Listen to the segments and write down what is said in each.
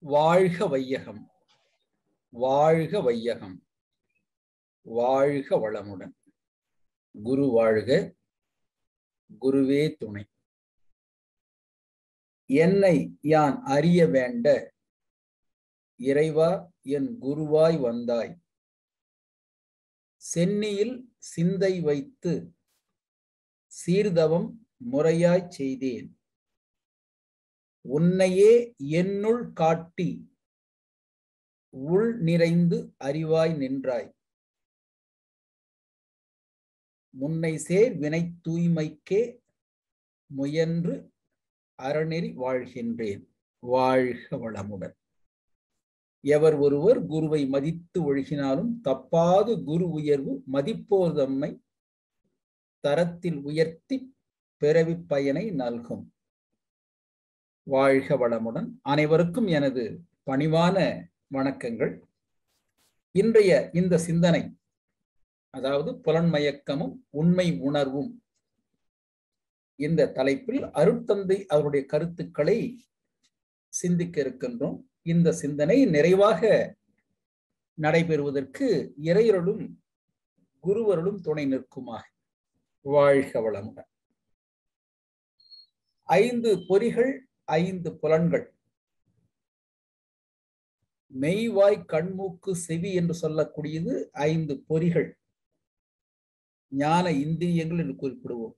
வாழ்க வையகம் வாழ்க வையகம் வாழ்க வளமுடன் குரு வாழ்க குருவே துணை என்னை யான் அறிய வேண்ட இறைவா என் குருவாய் வந்தாய் சென்னியில் சிந்தை வைத்து சீர்தவம் முறையாய்ச் செய்தேன் உன்னையே என்னுள் காட்டி உள் நிறைந்து அறிவாய் நின்றாய் முன்னை சேர் வினை தூய்மைக்கே முயன்று அறநெறி வாழ்கின்றேன் வாழ்க வளமுடன் எவர் ஒருவர் குருவை மதித்து ஒழுகினாலும் தப்பாது குரு உயர்வு மதிப்போர் தம்மை தரத்தில் உயர்த்தி பிறவி பயனை நல்கும் வாழ்க வளமுடன் அனைவருக்கும் எனது பணிவான வணக்கங்கள் இன்றைய இந்த சிந்தனை அதாவது புலன்மயக்கமும் உண்மை உணர்வும் இந்த தலைப்பில் அருட்தந்தை அவருடைய கருத்துக்களை சிந்திக்க இருக்கின்றோம் இந்த சிந்தனை நிறைவாக நடைபெறுவதற்கு இறையருளும் குருவருளும் துணை நிற்குமாக வாழ்க வளமுடன் ஐந்து பொறிகள் ஐந்து புலன்கள் மெய்வாய் கண்மூக்கு செவி என்று சொல்லக்கூடியது ஐந்து பொறிகள் ஞான இந்திரியங்கள் என்று குறிப்பிடுவோம்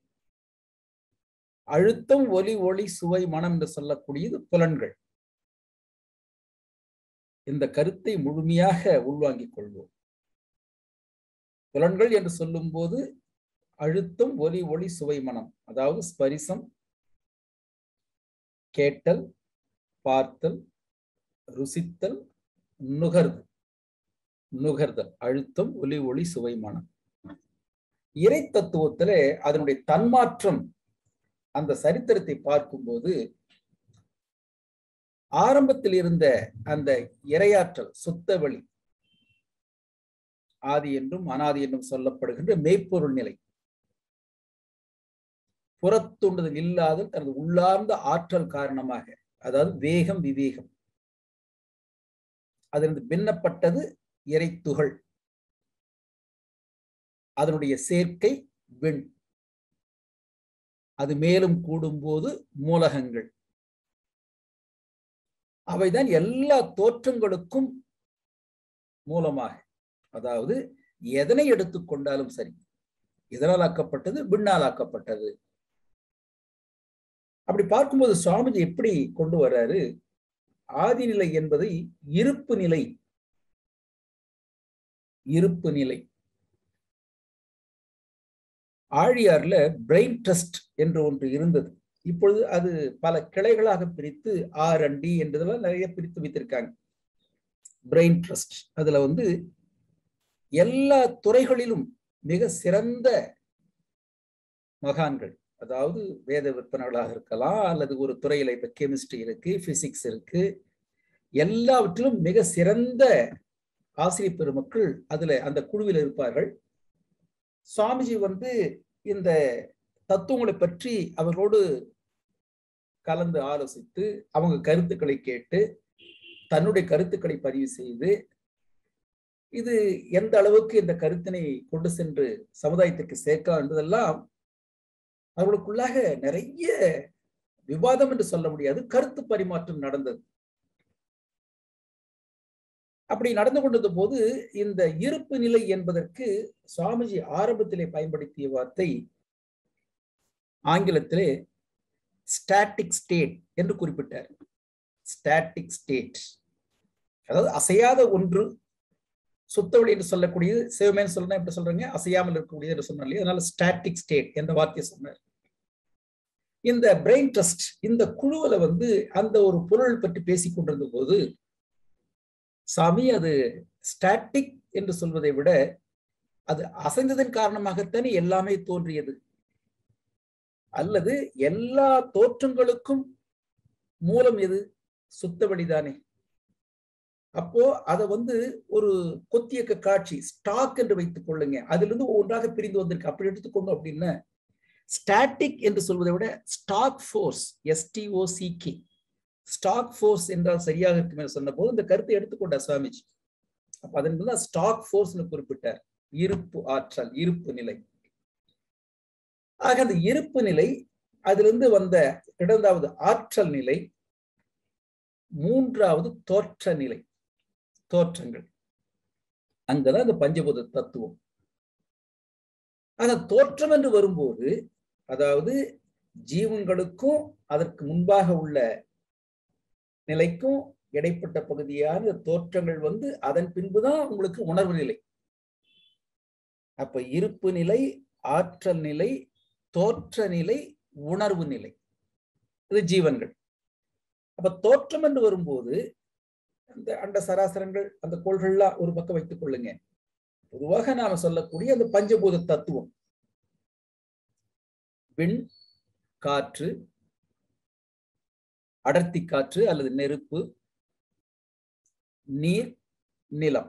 அழுத்தம் ஒலி ஒளி சுவை மனம் என்று சொல்லக்கூடியது புலன்கள் இந்த கருத்தை முழுமையாக உள்வாங்கிக் கொள்வோம் புலன்கள் என்று சொல்லும் போது அழுத்தம் ஒலி ஒளி சுவை மனம் அதாவது ஸ்பரிசம் கேட்டல் பார்த்தல் ருசித்தல் நுகர்தல் நுகர்தல் அழுத்தம் ஒலி ஒளி சுவை மனம் இறை தத்துவத்திலே அதனுடைய தன்மாற்றம் அந்த சரித்திரத்தை பார்க்கும்போது ஆரம்பத்தில் இருந்த அந்த இரையாற்றல் சுத்த வழி ஆதி என்றும் அனாதி என்றும் சொல்லப்படுகின்ற மெய்ப்பொருள் நிலை புறத்தூண்டுதல் இல்லாத தனது உள்ளார்ந்த ஆற்றல் காரணமாக அதாவது வேகம் விவேகம் அதிலிருந்து பின்னப்பட்டது இறைத்துகள் அதனுடைய சேர்க்கை விண் அது மேலும் கூடும்போது மூலகங்கள் அவைதான் எல்லா தோற்றங்களுக்கும் மூலமாக அதாவது எதனை எடுத்துக்கொண்டாலும் சரி இதனால் ஆக்கப்பட்டது விண்ணால் ஆக்கப்பட்டது அப்படி பார்க்கும்போது சுவாமிஜி எப்படி கொண்டு வர்றாரு ஆதிநிலை என்பதை இருப்பு நிலை இருப்பு நிலை ஆழியார்ல பிரெயின் ட்ரஸ்ட் என்று ஒன்று இருந்தது இப்பொழுது அது பல கிளைகளாக பிரித்து ஆர் அண்ட் டி என்றதெல்லாம் நிறைய பிரித்து வைத்திருக்காங்க பிரெயின் ட்ரஸ்ட் அதுல வந்து எல்லா துறைகளிலும் மிக சிறந்த மகான்கள் அதாவது வேத விற்பனர்களாக இருக்கலாம் அல்லது ஒரு துறையில இப்ப கெமிஸ்ட்ரி இருக்கு பிசிக்ஸ் இருக்கு எல்லாவற்றிலும் மிக சிறந்த ஆசிரியர் பெருமக்கள் அதுல அந்த குழுவில் இருப்பார்கள் சுவாமிஜி வந்து இந்த தத்துவங்களை பற்றி அவர்களோடு கலந்து ஆலோசித்து அவங்க கருத்துக்களை கேட்டு தன்னுடைய கருத்துக்களை பதிவு செய்து இது எந்த அளவுக்கு இந்த கருத்தினை கொண்டு சென்று சமுதாயத்திற்கு சேர்க்கலாம் என்பதெல்லாம் அவர்களுக்குள்ளாக நிறைய விவாதம் என்று சொல்ல முடியாது கருத்து பரிமாற்றம் நடந்தது அப்படி நடந்து கொண்டது போது இந்த இருப்பு நிலை என்பதற்கு சுவாமிஜி ஆரம்பத்திலே பயன்படுத்திய வார்த்தை ஆங்கிலத்திலே ஸ்டாட்டிக் ஸ்டேட் என்று குறிப்பிட்டார் ஸ்டாட்டிக் ஸ்டேட் அதாவது அசையாத ஒன்று சுத்தவழி என்று சொல்லக்கூடியது சிவமேன்னு சொல்லணும் எப்படி சொல்றீங்க அசையாமல் இருக்கக்கூடியது என்று சொன்னாலே அதனால ஸ்டாட்டிக் ஸ்டேட் என்ற வார்த்தையை சொன்னார் இந்த பிரெயின் ட்ரஸ்ட் இந்த குழுவில வந்து அந்த ஒரு பொருள் பற்றி பேசிக் கொண்டிருந்த போது சாமி அது ஸ்டாட்டிக் என்று சொல்வதை விட அது அசைந்ததன் காரணமாகத்தானே எல்லாமே தோன்றியது அல்லது எல்லா தோற்றங்களுக்கும் மூலம் எது சுத்த வழிதானே அப்போ அதை வந்து ஒரு கொத்தியக்க காட்சி ஸ்டாக் என்று வைத்துக் கொள்ளுங்க அதுல இருந்து ஒன்றாக பிரிந்து வந்திருக்கு அப்படி எடுத்துக்கொண்டோம் அப்படின்னா ஸ்டாட்டிக் என்று சொல்வதை விட stock force S T O C K stock force என்றால் சரியாக இருக்கும் என்று சொன்ன போது இந்த கருத்தை எடுத்துக்கொண்டார் சுவாமிஜி அப்ப அதன் தான் ஸ்டாக் ஃபோர்ஸ்னு குறிப்பிட்டார் இருப்பு ஆற்றல் இருப்பு நிலை ஆக அந்த இருப்பு நிலை அதிலிருந்து வந்த இரண்டாவது ஆற்றல் நிலை மூன்றாவது தோற்ற நிலை தோற்றங்கள் அங்கதான் இந்த பஞ்சபூத தத்துவம் ஆக தோற்றம் என்று வரும்போது அதாவது ஜீவன்களுக்கும் அதற்கு முன்பாக உள்ள நிலைக்கும் இடைப்பட்ட பகுதியான தோற்றங்கள் வந்து அதன் பின்புதான் உங்களுக்கு உணர்வு நிலை அப்ப இருப்பு நிலை ஆற்றல் நிலை தோற்ற நிலை உணர்வு நிலை இது ஜீவன்கள் அப்ப தோற்றம் என்று வரும்போது அந்த அண்ட சராசரங்கள் அந்த கோள்கள்லாம் ஒரு பக்கம் வைத்துக் கொள்ளுங்க பொதுவாக நாம சொல்லக்கூடிய அந்த பஞ்சபூத தத்துவம் விண் காற்று அடர்த்தி காற்று அல்லது நெருப்பு நீர் நிலம்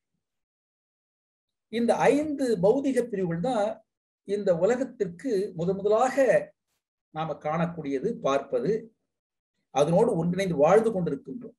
இந்த ஐந்து பௌதிக பிரிவுகள் தான் இந்த உலகத்திற்கு முதன் முதலாக நாம காணக்கூடியது பார்ப்பது அதனோடு ஒன்றிணைந்து வாழ்ந்து கொண்டிருக்கின்றோம்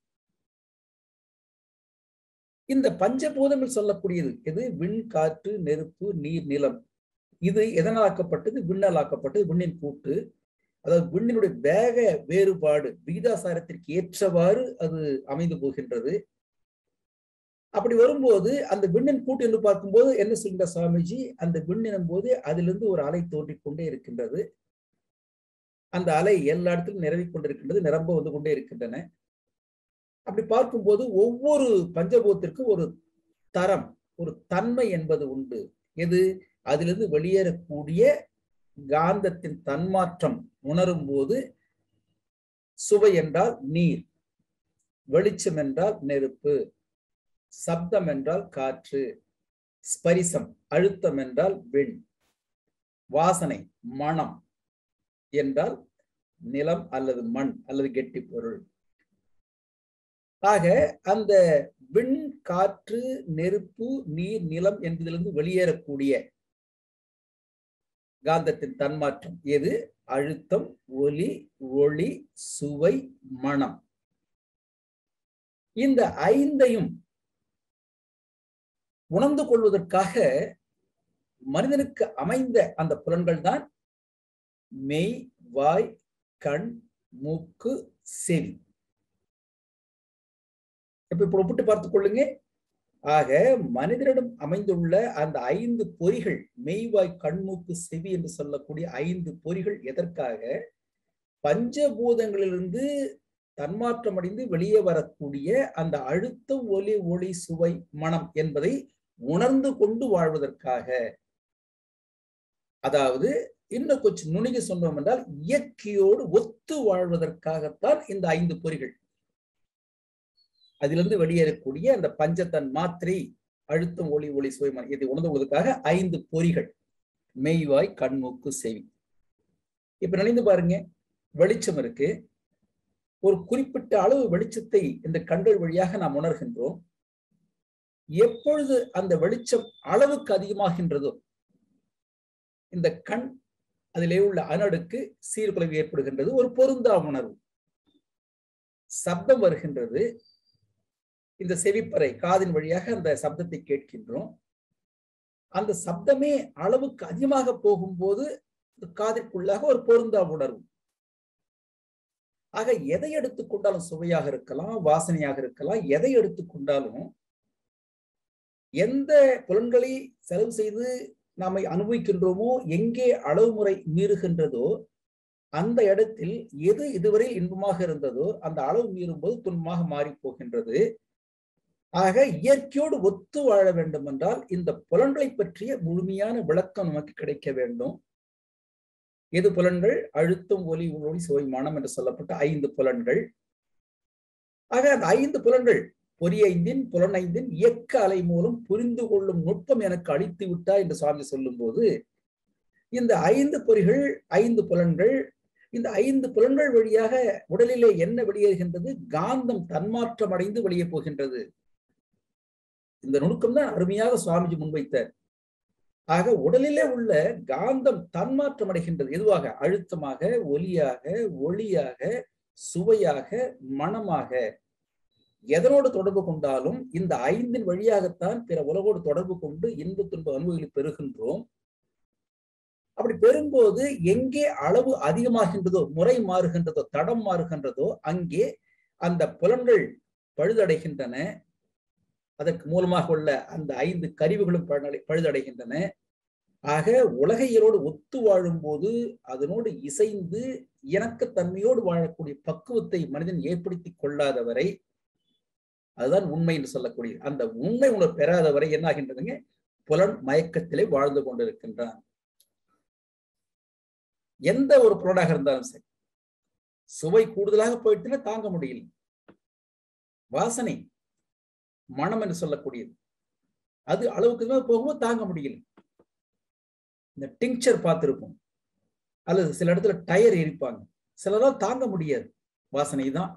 இந்த பஞ்சபூதங்கள் சொல்லக்கூடியது எது விண் காற்று நெருப்பு நீர் நிலம் இது எதனாலாக்கப்பட்டது விண்ணலாக்கப்பட்டது விண்ணின் கூட்டு அதாவது விண்ணினுடைய வேக வேறுபாடு விகிதாசாரத்திற்கு ஏற்றவாறு அது அமைந்து போகின்றது அப்படி வரும்போது அந்த விண்ணின் கூட்டு என்று பார்க்கும்போது என்ன சொல்கிற சுவாமிஜி அந்த விண்ணினும் போது அதிலிருந்து ஒரு அலை தோன்றிக் கொண்டே இருக்கின்றது அந்த அலை எல்லா இடத்திலும் நிரவி கொண்டிருக்கின்றது நிரம்ப வந்து கொண்டே இருக்கின்றன அப்படி பார்க்கும்போது ஒவ்வொரு பஞ்சபூதத்திற்கும் ஒரு தரம் ஒரு தன்மை என்பது உண்டு எது அதிலிருந்து வெளியேறக்கூடிய காந்தத்தின் தன்மாற்றம் உணரும் போது சுவை என்றால் நீர் வெளிச்சம் என்றால் நெருப்பு சப்தம் என்றால் காற்று ஸ்பரிசம் அழுத்தம் என்றால் வெண் வாசனை மனம் என்றால் நிலம் அல்லது மண் அல்லது கெட்டி பொருள் ஆக அந்த விண் காற்று நெருப்பு நீர் நிலம் என்பதிலிருந்து வெளியேறக்கூடிய காந்தத்தின் தன்மாற்றம் எது அழுத்தம் ஒலி ஒளி சுவை மனம் இந்த ஐந்தையும் உணர்ந்து கொள்வதற்காக மனிதனுக்கு அமைந்த அந்த புலன்கள் தான் மெய் வாய் கண் மூக்கு செவி இப்ப இப்ப ஒப்பிட்டு பார்த்துக் கொள்ளுங்க ஆக மனிதனிடம் அமைந்துள்ள அந்த ஐந்து பொறிகள் மெய்வாய் கண்மூக்கு செவி என்று சொல்லக்கூடிய ஐந்து பொறிகள் எதற்காக பஞ்சபூதங்களிலிருந்து தன்மாற்றம் அடைந்து வெளியே வரக்கூடிய அந்த அழுத்தம் ஒலி ஒளி சுவை மனம் என்பதை உணர்ந்து கொண்டு வாழ்வதற்காக அதாவது இன்னும் கொஞ்சம் நுணுகி சொன்னோம் என்றால் இயற்கையோடு ஒத்து வாழ்வதற்காகத்தான் இந்த ஐந்து பொறிகள் அதிலிருந்து வெளியேறக்கூடிய அந்த பஞ்சத்தன் மாத்திரை அழுத்தம் ஒளி ஒளி சுவை மனம் இதை உணர்ந்து கொள்வதற்காக ஐந்து பொறிகள் மெய்வாய் கண்மூக்கு செவி இப்ப நினைந்து பாருங்க வெளிச்சம் இருக்கு ஒரு குறிப்பிட்ட அளவு வெளிச்சத்தை இந்த கண்கள் வழியாக நாம் உணர்கின்றோம் எப்பொழுது அந்த வெளிச்சம் அளவுக்கு அதிகமாகின்றதோ இந்த கண் அதிலே உள்ள அனடுக்கு சீர்குலைவு ஏற்படுகின்றது ஒரு பொருந்தா உணர்வு சப்தம் வருகின்றது இந்த செவிப்பறை காதின் வழியாக அந்த சப்தத்தை கேட்கின்றோம் அந்த சப்தமே அளவுக்கு அதிகமாக போகும்போது காதிற்குள்ளாக ஒரு பொருந்தா உணர்வு ஆக எதை எடுத்துக்கொண்டாலும் சுவையாக இருக்கலாம் வாசனையாக இருக்கலாம் எதை எடுத்துக்கொண்டாலும் எந்த புலன்களை செலவு செய்து நாம அனுபவிக்கின்றோமோ எங்கே அளவு முறை மீறுகின்றதோ அந்த இடத்தில் எது இதுவரை இன்பமாக இருந்ததோ அந்த அளவு மீறும் போது துன்பமாக மாறி போகின்றது ஆக இயற்கையோடு ஒத்து வாழ வேண்டும் என்றால் இந்த புலன்களை பற்றிய முழுமையான விளக்கம் நமக்கு கிடைக்க வேண்டும் எது புலன்கள் அழுத்தம் ஒலி ஒளி சுவை மனம் என்று சொல்லப்பட்ட ஐந்து புலன்கள் ஆக அந்த ஐந்து புலன்கள் பொறியைந்தின் புலனைந்தின் இயக்க அலை மூலம் புரிந்து கொள்ளும் நுட்பம் எனக்கு அளித்து விட்டா என்று சுவாமி சொல்லும் போது இந்த ஐந்து பொறிகள் ஐந்து புலன்கள் இந்த ஐந்து புலன்கள் வழியாக உடலிலே என்ன வெளியேறுகின்றது காந்தம் தன்மாற்றம் அடைந்து வெளியே போகின்றது இந்த நுணுக்கம் தான் அருமையாக சுவாமிஜி முன்வைத்தார் ஆக உடலிலே உள்ள காந்தம் தன்மாற்றம் அடைகின்றது எதுவாக அழுத்தமாக ஒலியாக ஒளியாக சுவையாக மனமாக எதனோடு தொடர்பு கொண்டாலும் இந்த ஐந்தின் வழியாகத்தான் பிற உலகோடு தொடர்பு கொண்டு இன்ப துன்ப அனுபவங்களை பெறுகின்றோம் அப்படி பெறும்போது எங்கே அளவு அதிகமாகின்றதோ முறை மாறுகின்றதோ தடம் மாறுகின்றதோ அங்கே அந்த புலன்கள் பழுதடைகின்றன அதற்கு மூலமாக உள்ள அந்த ஐந்து கருவிகளும் பழுதடைகின்றன ஆக உலகையரோடு ஒத்து வாழும் போது அதனோடு இசைந்து இணக்கத்தன்மையோடு வாழக்கூடிய பக்குவத்தை மனிதன் ஏற்படுத்தி கொள்ளாதவரை அதுதான் உண்மை என்று சொல்லக்கூடிய அந்த உண்மை உணர்வு பெறாதவரை என்ன ஆகின்றதுங்க புலன் மயக்கத்திலே வாழ்ந்து கொண்டிருக்கின்றான் எந்த ஒரு புலனாக இருந்தாலும் சரி சுவை கூடுதலாக போயிட்டுன்னா தாங்க முடியல வாசனை மனம் என்று சொல்லக்கூடியது அது அளவுக்கு போகும்போது தாங்க முடியல இந்த டிங்சர் பார்த்திருப்போம் அல்லது சில இடத்துல டயர் எரிப்பாங்க சிலரால் தாங்க முடியாது வாசனை தான்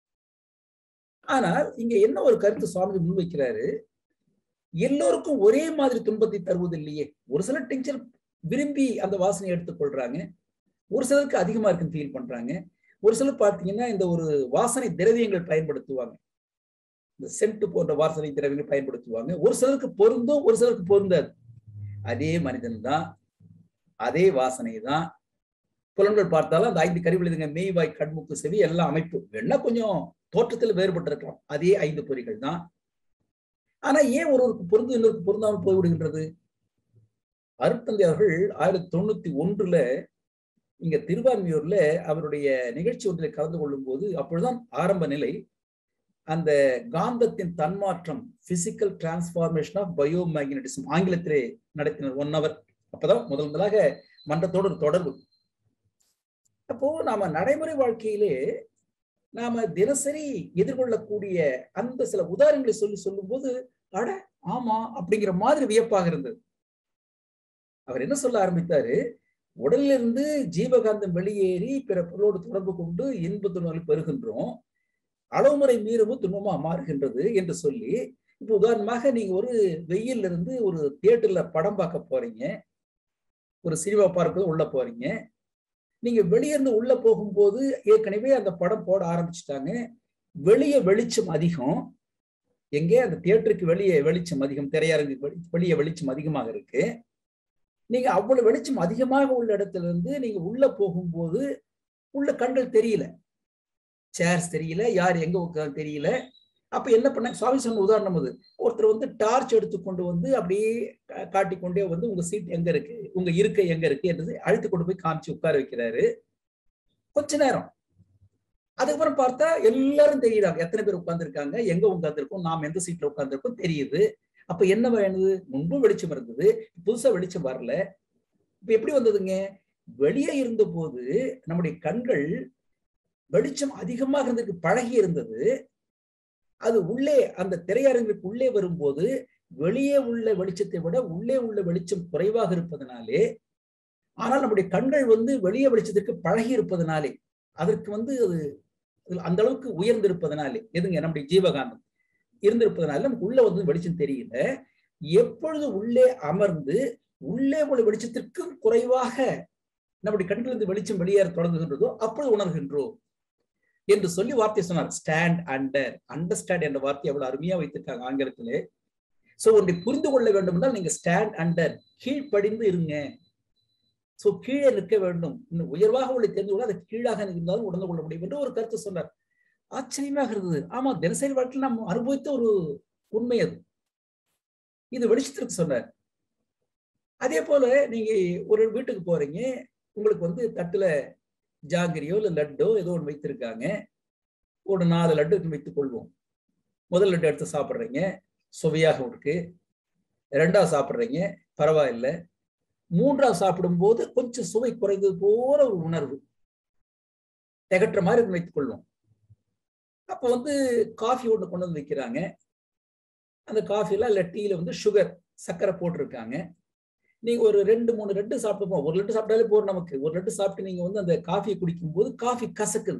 ஆனால் இங்க என்ன ஒரு கருத்து சுவாமி முன்வைக்கிறாரு எல்லோருக்கும் ஒரே மாதிரி துன்பத்தை தருவது இல்லையே ஒரு சிலர் டிங்சர் விரும்பி அந்த வாசனையை எடுத்துக்கொள்றாங்க ஒரு சிலருக்கு அதிகமா இருக்குன்னு ஃபீல் பண்றாங்க ஒரு சிலர் பார்த்தீங்கன்னா இந்த ஒரு வாசனை திரவியங்கள் பயன்படுத்துவாங்க இந்த சென்ட் போன்ற வாசனை திரவியங்கள் பயன்படுத்துவாங்க ஒரு சிலருக்கு பொருந்தும் ஒரு சிலருக்கு பொருந்தாது அதே மனிதன் தான் அதே வாசனை தான் புலன்கள் பார்த்தாலும் அந்த ஐந்து கருவிகள் இதுங்க மெய்வாய் கண்முக்கு செவி எல்லாம் அமைப்பு வேணா கொஞ்சம் தோற்றத்தில் வேறுபட்டு இருக்கலாம் அதே ஐந்து பொறிகள் தான் ஆனா ஏன் ஒருவருக்கு பொருந்து இன்னொருக்கு பொருந்தாமல் போய்விடுகின்றது அருட்தந்தை அவர்கள் ஆயிரத்தி தொண்ணூத்தி ஒன்றுல இங்க திருவான்மியூர்ல அவருடைய நிகழ்ச்சி ஒன்றில் கலந்து கொள்ளும் போது அப்பொழுதுதான் ஆரம்ப நிலை அந்த காந்தத்தின் தன்மாற்றம் physical transformation of bio magnetism ஆங்கிலத்திலே நடத்தினர் ஒன் ஹவர் அப்பதான் முதல் முதலாக மன்றத்தோடு ஒரு தொடர்பு அப்போ நாம நடைமுறை வாழ்க்கையிலே நாம தினசரி எதிர்கொள்ளக்கூடிய அந்த சில உதாரணங்களை சொல்லி சொல்லும் போது அட ஆமா அப்படிங்கிற மாதிரி வியப்பாக இருந்தது அவர் என்ன சொல்ல ஆரம்பித்தாரு உடலிலிருந்து ஜீவகாந்தம் வெளியேறி பிற பொருளோடு தொடர்பு கொண்டு இன்ப துன்பங்கள் பெறுகின்றோம் அளவுமுறை மீறவும் துன்பமா மாறுகின்றது என்று சொல்லி இப்ப உதாரணமாக நீங்க ஒரு வெயில்ல இருந்து ஒரு தியேட்டர்ல படம் பார்க்க போறீங்க ஒரு சினிமா பார்க்க உள்ள போறீங்க நீங்க வெளியிருந்து உள்ள போகும்போது ஏற்கனவே அந்த படம் போட ஆரம்பிச்சுட்டாங்க வெளியே வெளிச்சம் அதிகம் எங்கே அந்த தியேட்டருக்கு வெளியே வெளிச்சம் அதிகம் திரையரங்கு வெளியே வெளிச்சம் அதிகமாக இருக்கு நீங்க அவ்வளவு வெளிச்சம் அதிகமாக உள்ள இடத்துல இருந்து நீங்க உள்ள போகும்போது உள்ள கண்கள் தெரியல சேர்ஸ் தெரியல யார் எங்க உட்காந்து தெரியல அப்ப என்ன பண்ண சுவாமி சொன்ன உதாரணம் அது ஒருத்தர் வந்து டார்ச் எடுத்துக்கொண்டு வந்து அப்படியே காட்டிக்கொண்டே வந்து உங்க சீட் எங்க இருக்கு உங்க இருக்கை எங்க இருக்கு என்றது அழுத்து கொண்டு போய் காமிச்சு உட்கார வைக்கிறாரு கொஞ்ச நேரம் அதுக்கப்புறம் பார்த்தா எல்லாரும் தெரியுறாங்க எத்தனை பேர் உட்கார்ந்துருக்காங்க எங்க உட்கார்ந்துருக்கோம் நாம் எந்த சீட்ல உட்கார்ந்துருக்கோம் தெரியுது அப்ப என்ன வேணுது முன்பும் வெளிச்சம் இருந்தது புதுசா வெளிச்சம் வரல இப்ப எப்படி வந்ததுங்க வெளியே இருந்த போது நம்முடைய கண்கள் வெளிச்சம் அதிகமாக இருந்ததுக்கு பழகி இருந்தது அது உள்ளே அந்த திரையரங்குக்கு உள்ளே வரும்போது வெளியே உள்ள வெளிச்சத்தை விட உள்ளே உள்ள வெளிச்சம் குறைவாக இருப்பதனாலே ஆனால் நம்முடைய கண்கள் வந்து வெளியே வெளிச்சத்திற்கு பழகி இருப்பதனாலே அதற்கு வந்து அது அந்த அளவுக்கு உயர்ந்திருப்பதனாலே எதுங்க நம்முடைய ஜீவகாந்தம் இருந்திருப்பதனால நமக்கு உள்ள வந்து வெளிச்சம் தெரியல எப்பொழுது உள்ளே அமர்ந்து உள்ளே உள்ள வெளிச்சத்திற்கும் குறைவாக நம்முடைய கண்களிலிருந்து வெளிச்சம் வெளியேற தொடங்குகின்றதோ அப்பொழுது உணர்கின்றோம் என்று சொல்லி வார்த்தை சொன்னார் ஸ்டாண்ட் அண்டர் அண்டர்ஸ்டாண்ட் என்ற வார்த்தை அவ்வளவு அருமையா வைத்திருக்காங்க ஆங்கிலத்திலே சோ ஒன்றை புரிந்து கொள்ள வேண்டும் என்றால் நீங்க ஸ்டாண்ட் அண்டர் கீழ்ப்படிந்து இருங்க சோ கீழே நிற்க வேண்டும் இன்னும் உயர்வாக உள்ள தெரிந்து கொள்ள அது கீழாக இருந்தாலும் உணர்ந்து கொள்ள முடியும் என்று ஒரு கருத்து சொன்னார் ஆச்சரியமாக இருந்தது ஆமா தினசரி வாழ்க்கையில் நாம் அனுபவித்த ஒரு உண்மை அது இது வெளிச்சத்திற்கு சொன்னார் அதே போல நீங்க ஒரு வீட்டுக்கு போறீங்க உங்களுக்கு வந்து தட்டுல ஜாங்கிரியோ இல்ல லட்டோ ஏதோ ஒன்று வைத்திருக்காங்க ஒரு நாலு லட்டு வைத்துக் கொள்வோம் முதல் லட்டு எடுத்து சாப்பிட்றீங்க சுவையாக இருக்கு ரெண்டாவது சாப்பிட்றீங்க பரவாயில்ல மூன்றாவது சாப்பிடும்போது கொஞ்சம் சுவை குறைந்தது போற ஒரு உணர்வு திகட்டுற மாதிரி வைத்துக் கொள்வோம் அப்போ வந்து காஃபி ஒன்று கொண்டு வந்து வைக்கிறாங்க அந்த காஃபில இல்லை டீல வந்து சுகர் சர்க்கரை போட்டிருக்காங்க நீங்க ஒரு ரெண்டு மூணு லட்டு சாப்பிட்டு ஒரு லட்டு சாப்பிட்டாலே போதும் நமக்கு ஒரு லட்டு சாப்பிட்டு நீங்க வந்து அந்த காஃபியை குடிக்கும் போது காஃபி கசக்குது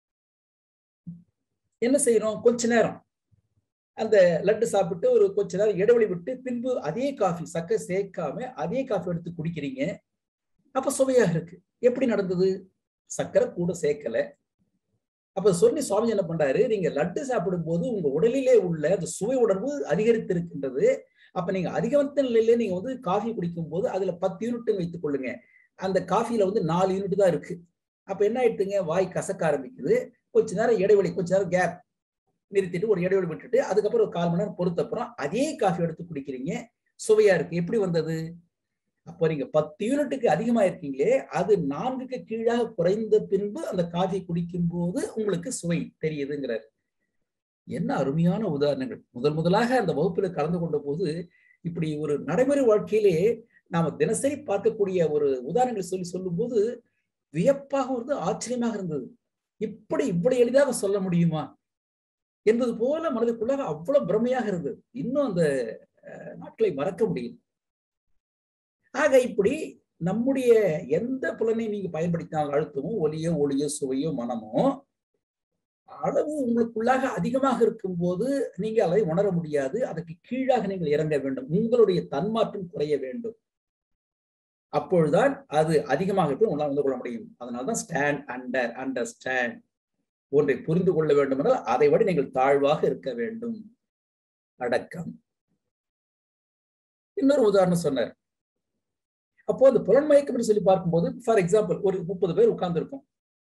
என்ன செய்யறோம் கொஞ்ச நேரம் அந்த லட்டு சாப்பிட்டு ஒரு கொஞ்ச நேரம் இடைவெளி விட்டு பின்பு அதே காஃபி சக்கரை சேர்க்காம அதே காஃபி எடுத்து குடிக்கிறீங்க அப்ப சுவையாக இருக்கு எப்படி நடந்தது சக்கரை கூட சேர்க்கல அப்ப சொல்லி சுவாமி என்ன பண்றாரு நீங்க லட்டு சாப்பிடும் போது உங்க உடலிலே உள்ள அந்த சுவை உணர்வு அதிகரித்திருக்கின்றது அப்ப நீங்க அதிகவந்த நிலையில நீங்க வந்து காஃபி குடிக்கும் போது அதுல பத்து யூனிட் வைத்துக் கொள்ளுங்க அந்த காஃபில வந்து நாலு யூனிட் தான் இருக்கு அப்ப என்ன ஆயிட்டுங்க வாய் கசக்க ஆரம்பிக்குது கொஞ்ச நேரம் இடைவெளி கொஞ்ச நேரம் கேப் நிறுத்திட்டு ஒரு இடைவெளி விட்டுட்டு அதுக்கப்புறம் ஒரு கால் மணி நேரம் பொறுத்த அப்புறம் அதே காஃபி எடுத்து குடிக்கிறீங்க சுவையா இருக்கு எப்படி வந்தது அப்போ நீங்க பத்து யூனிட்டுக்கு அதிகமா இருக்கீங்களே அது நான்குக்கு கீழாக குறைந்த பின்பு அந்த காஃபி குடிக்கும் போது உங்களுக்கு சுவை தெரியுதுங்கிறார் என்ன அருமையான உதாரணங்கள் முதல் முதலாக அந்த வகுப்புல கலந்து கொண்ட போது இப்படி ஒரு நடைமுறை வாழ்க்கையிலே நாம தினசரி பார்க்கக்கூடிய ஒரு உதாரணங்களை சொல்லி சொல்லும் போது வியப்பாக வந்து ஆச்சரியமாக இருந்தது இப்படி இவ்வளவு எளிதாக சொல்ல முடியுமா என்பது போல மனதுக்குள்ளாக அவ்வளவு பிரமையாக இருந்தது இன்னும் அந்த நாட்களை மறக்க முடியும் ஆக இப்படி நம்முடைய எந்த புலனை நீங்க பயன்படுத்தினால் அழுத்தமோ ஒலியோ ஒளியோ சுவையோ மனமோ அளவு உங்களுக்குள்ளாக அதிகமாக இருக்கும் போது நீங்க அதை உணர முடியாது அதற்கு கீழாக நீங்கள் இறங்க வேண்டும் உங்களுடைய தன்மாற்றம் குறைய வேண்டும் அப்பொழுதுதான் அது அதிகமாக போய் உங்களால் வந்து கொள்ள முடியும் அதனால்தான் ஸ்டாண்ட் அண்டர் அண்டர்ஸ்டாண்ட் ஒன்றை புரிந்து கொள்ள வேண்டும் என்றால் அதை விட நீங்கள் தாழ்வாக இருக்க வேண்டும் அடக்கம் இன்னொரு உதாரணம் சொன்னார் அப்போ அந்த புலன் மயக்கம் சொல்லி பார்க்கும்போது ஃபார் எக்ஸாம்பிள் ஒரு முப்பது பேர் உட்கார்ந்து இருக்கும்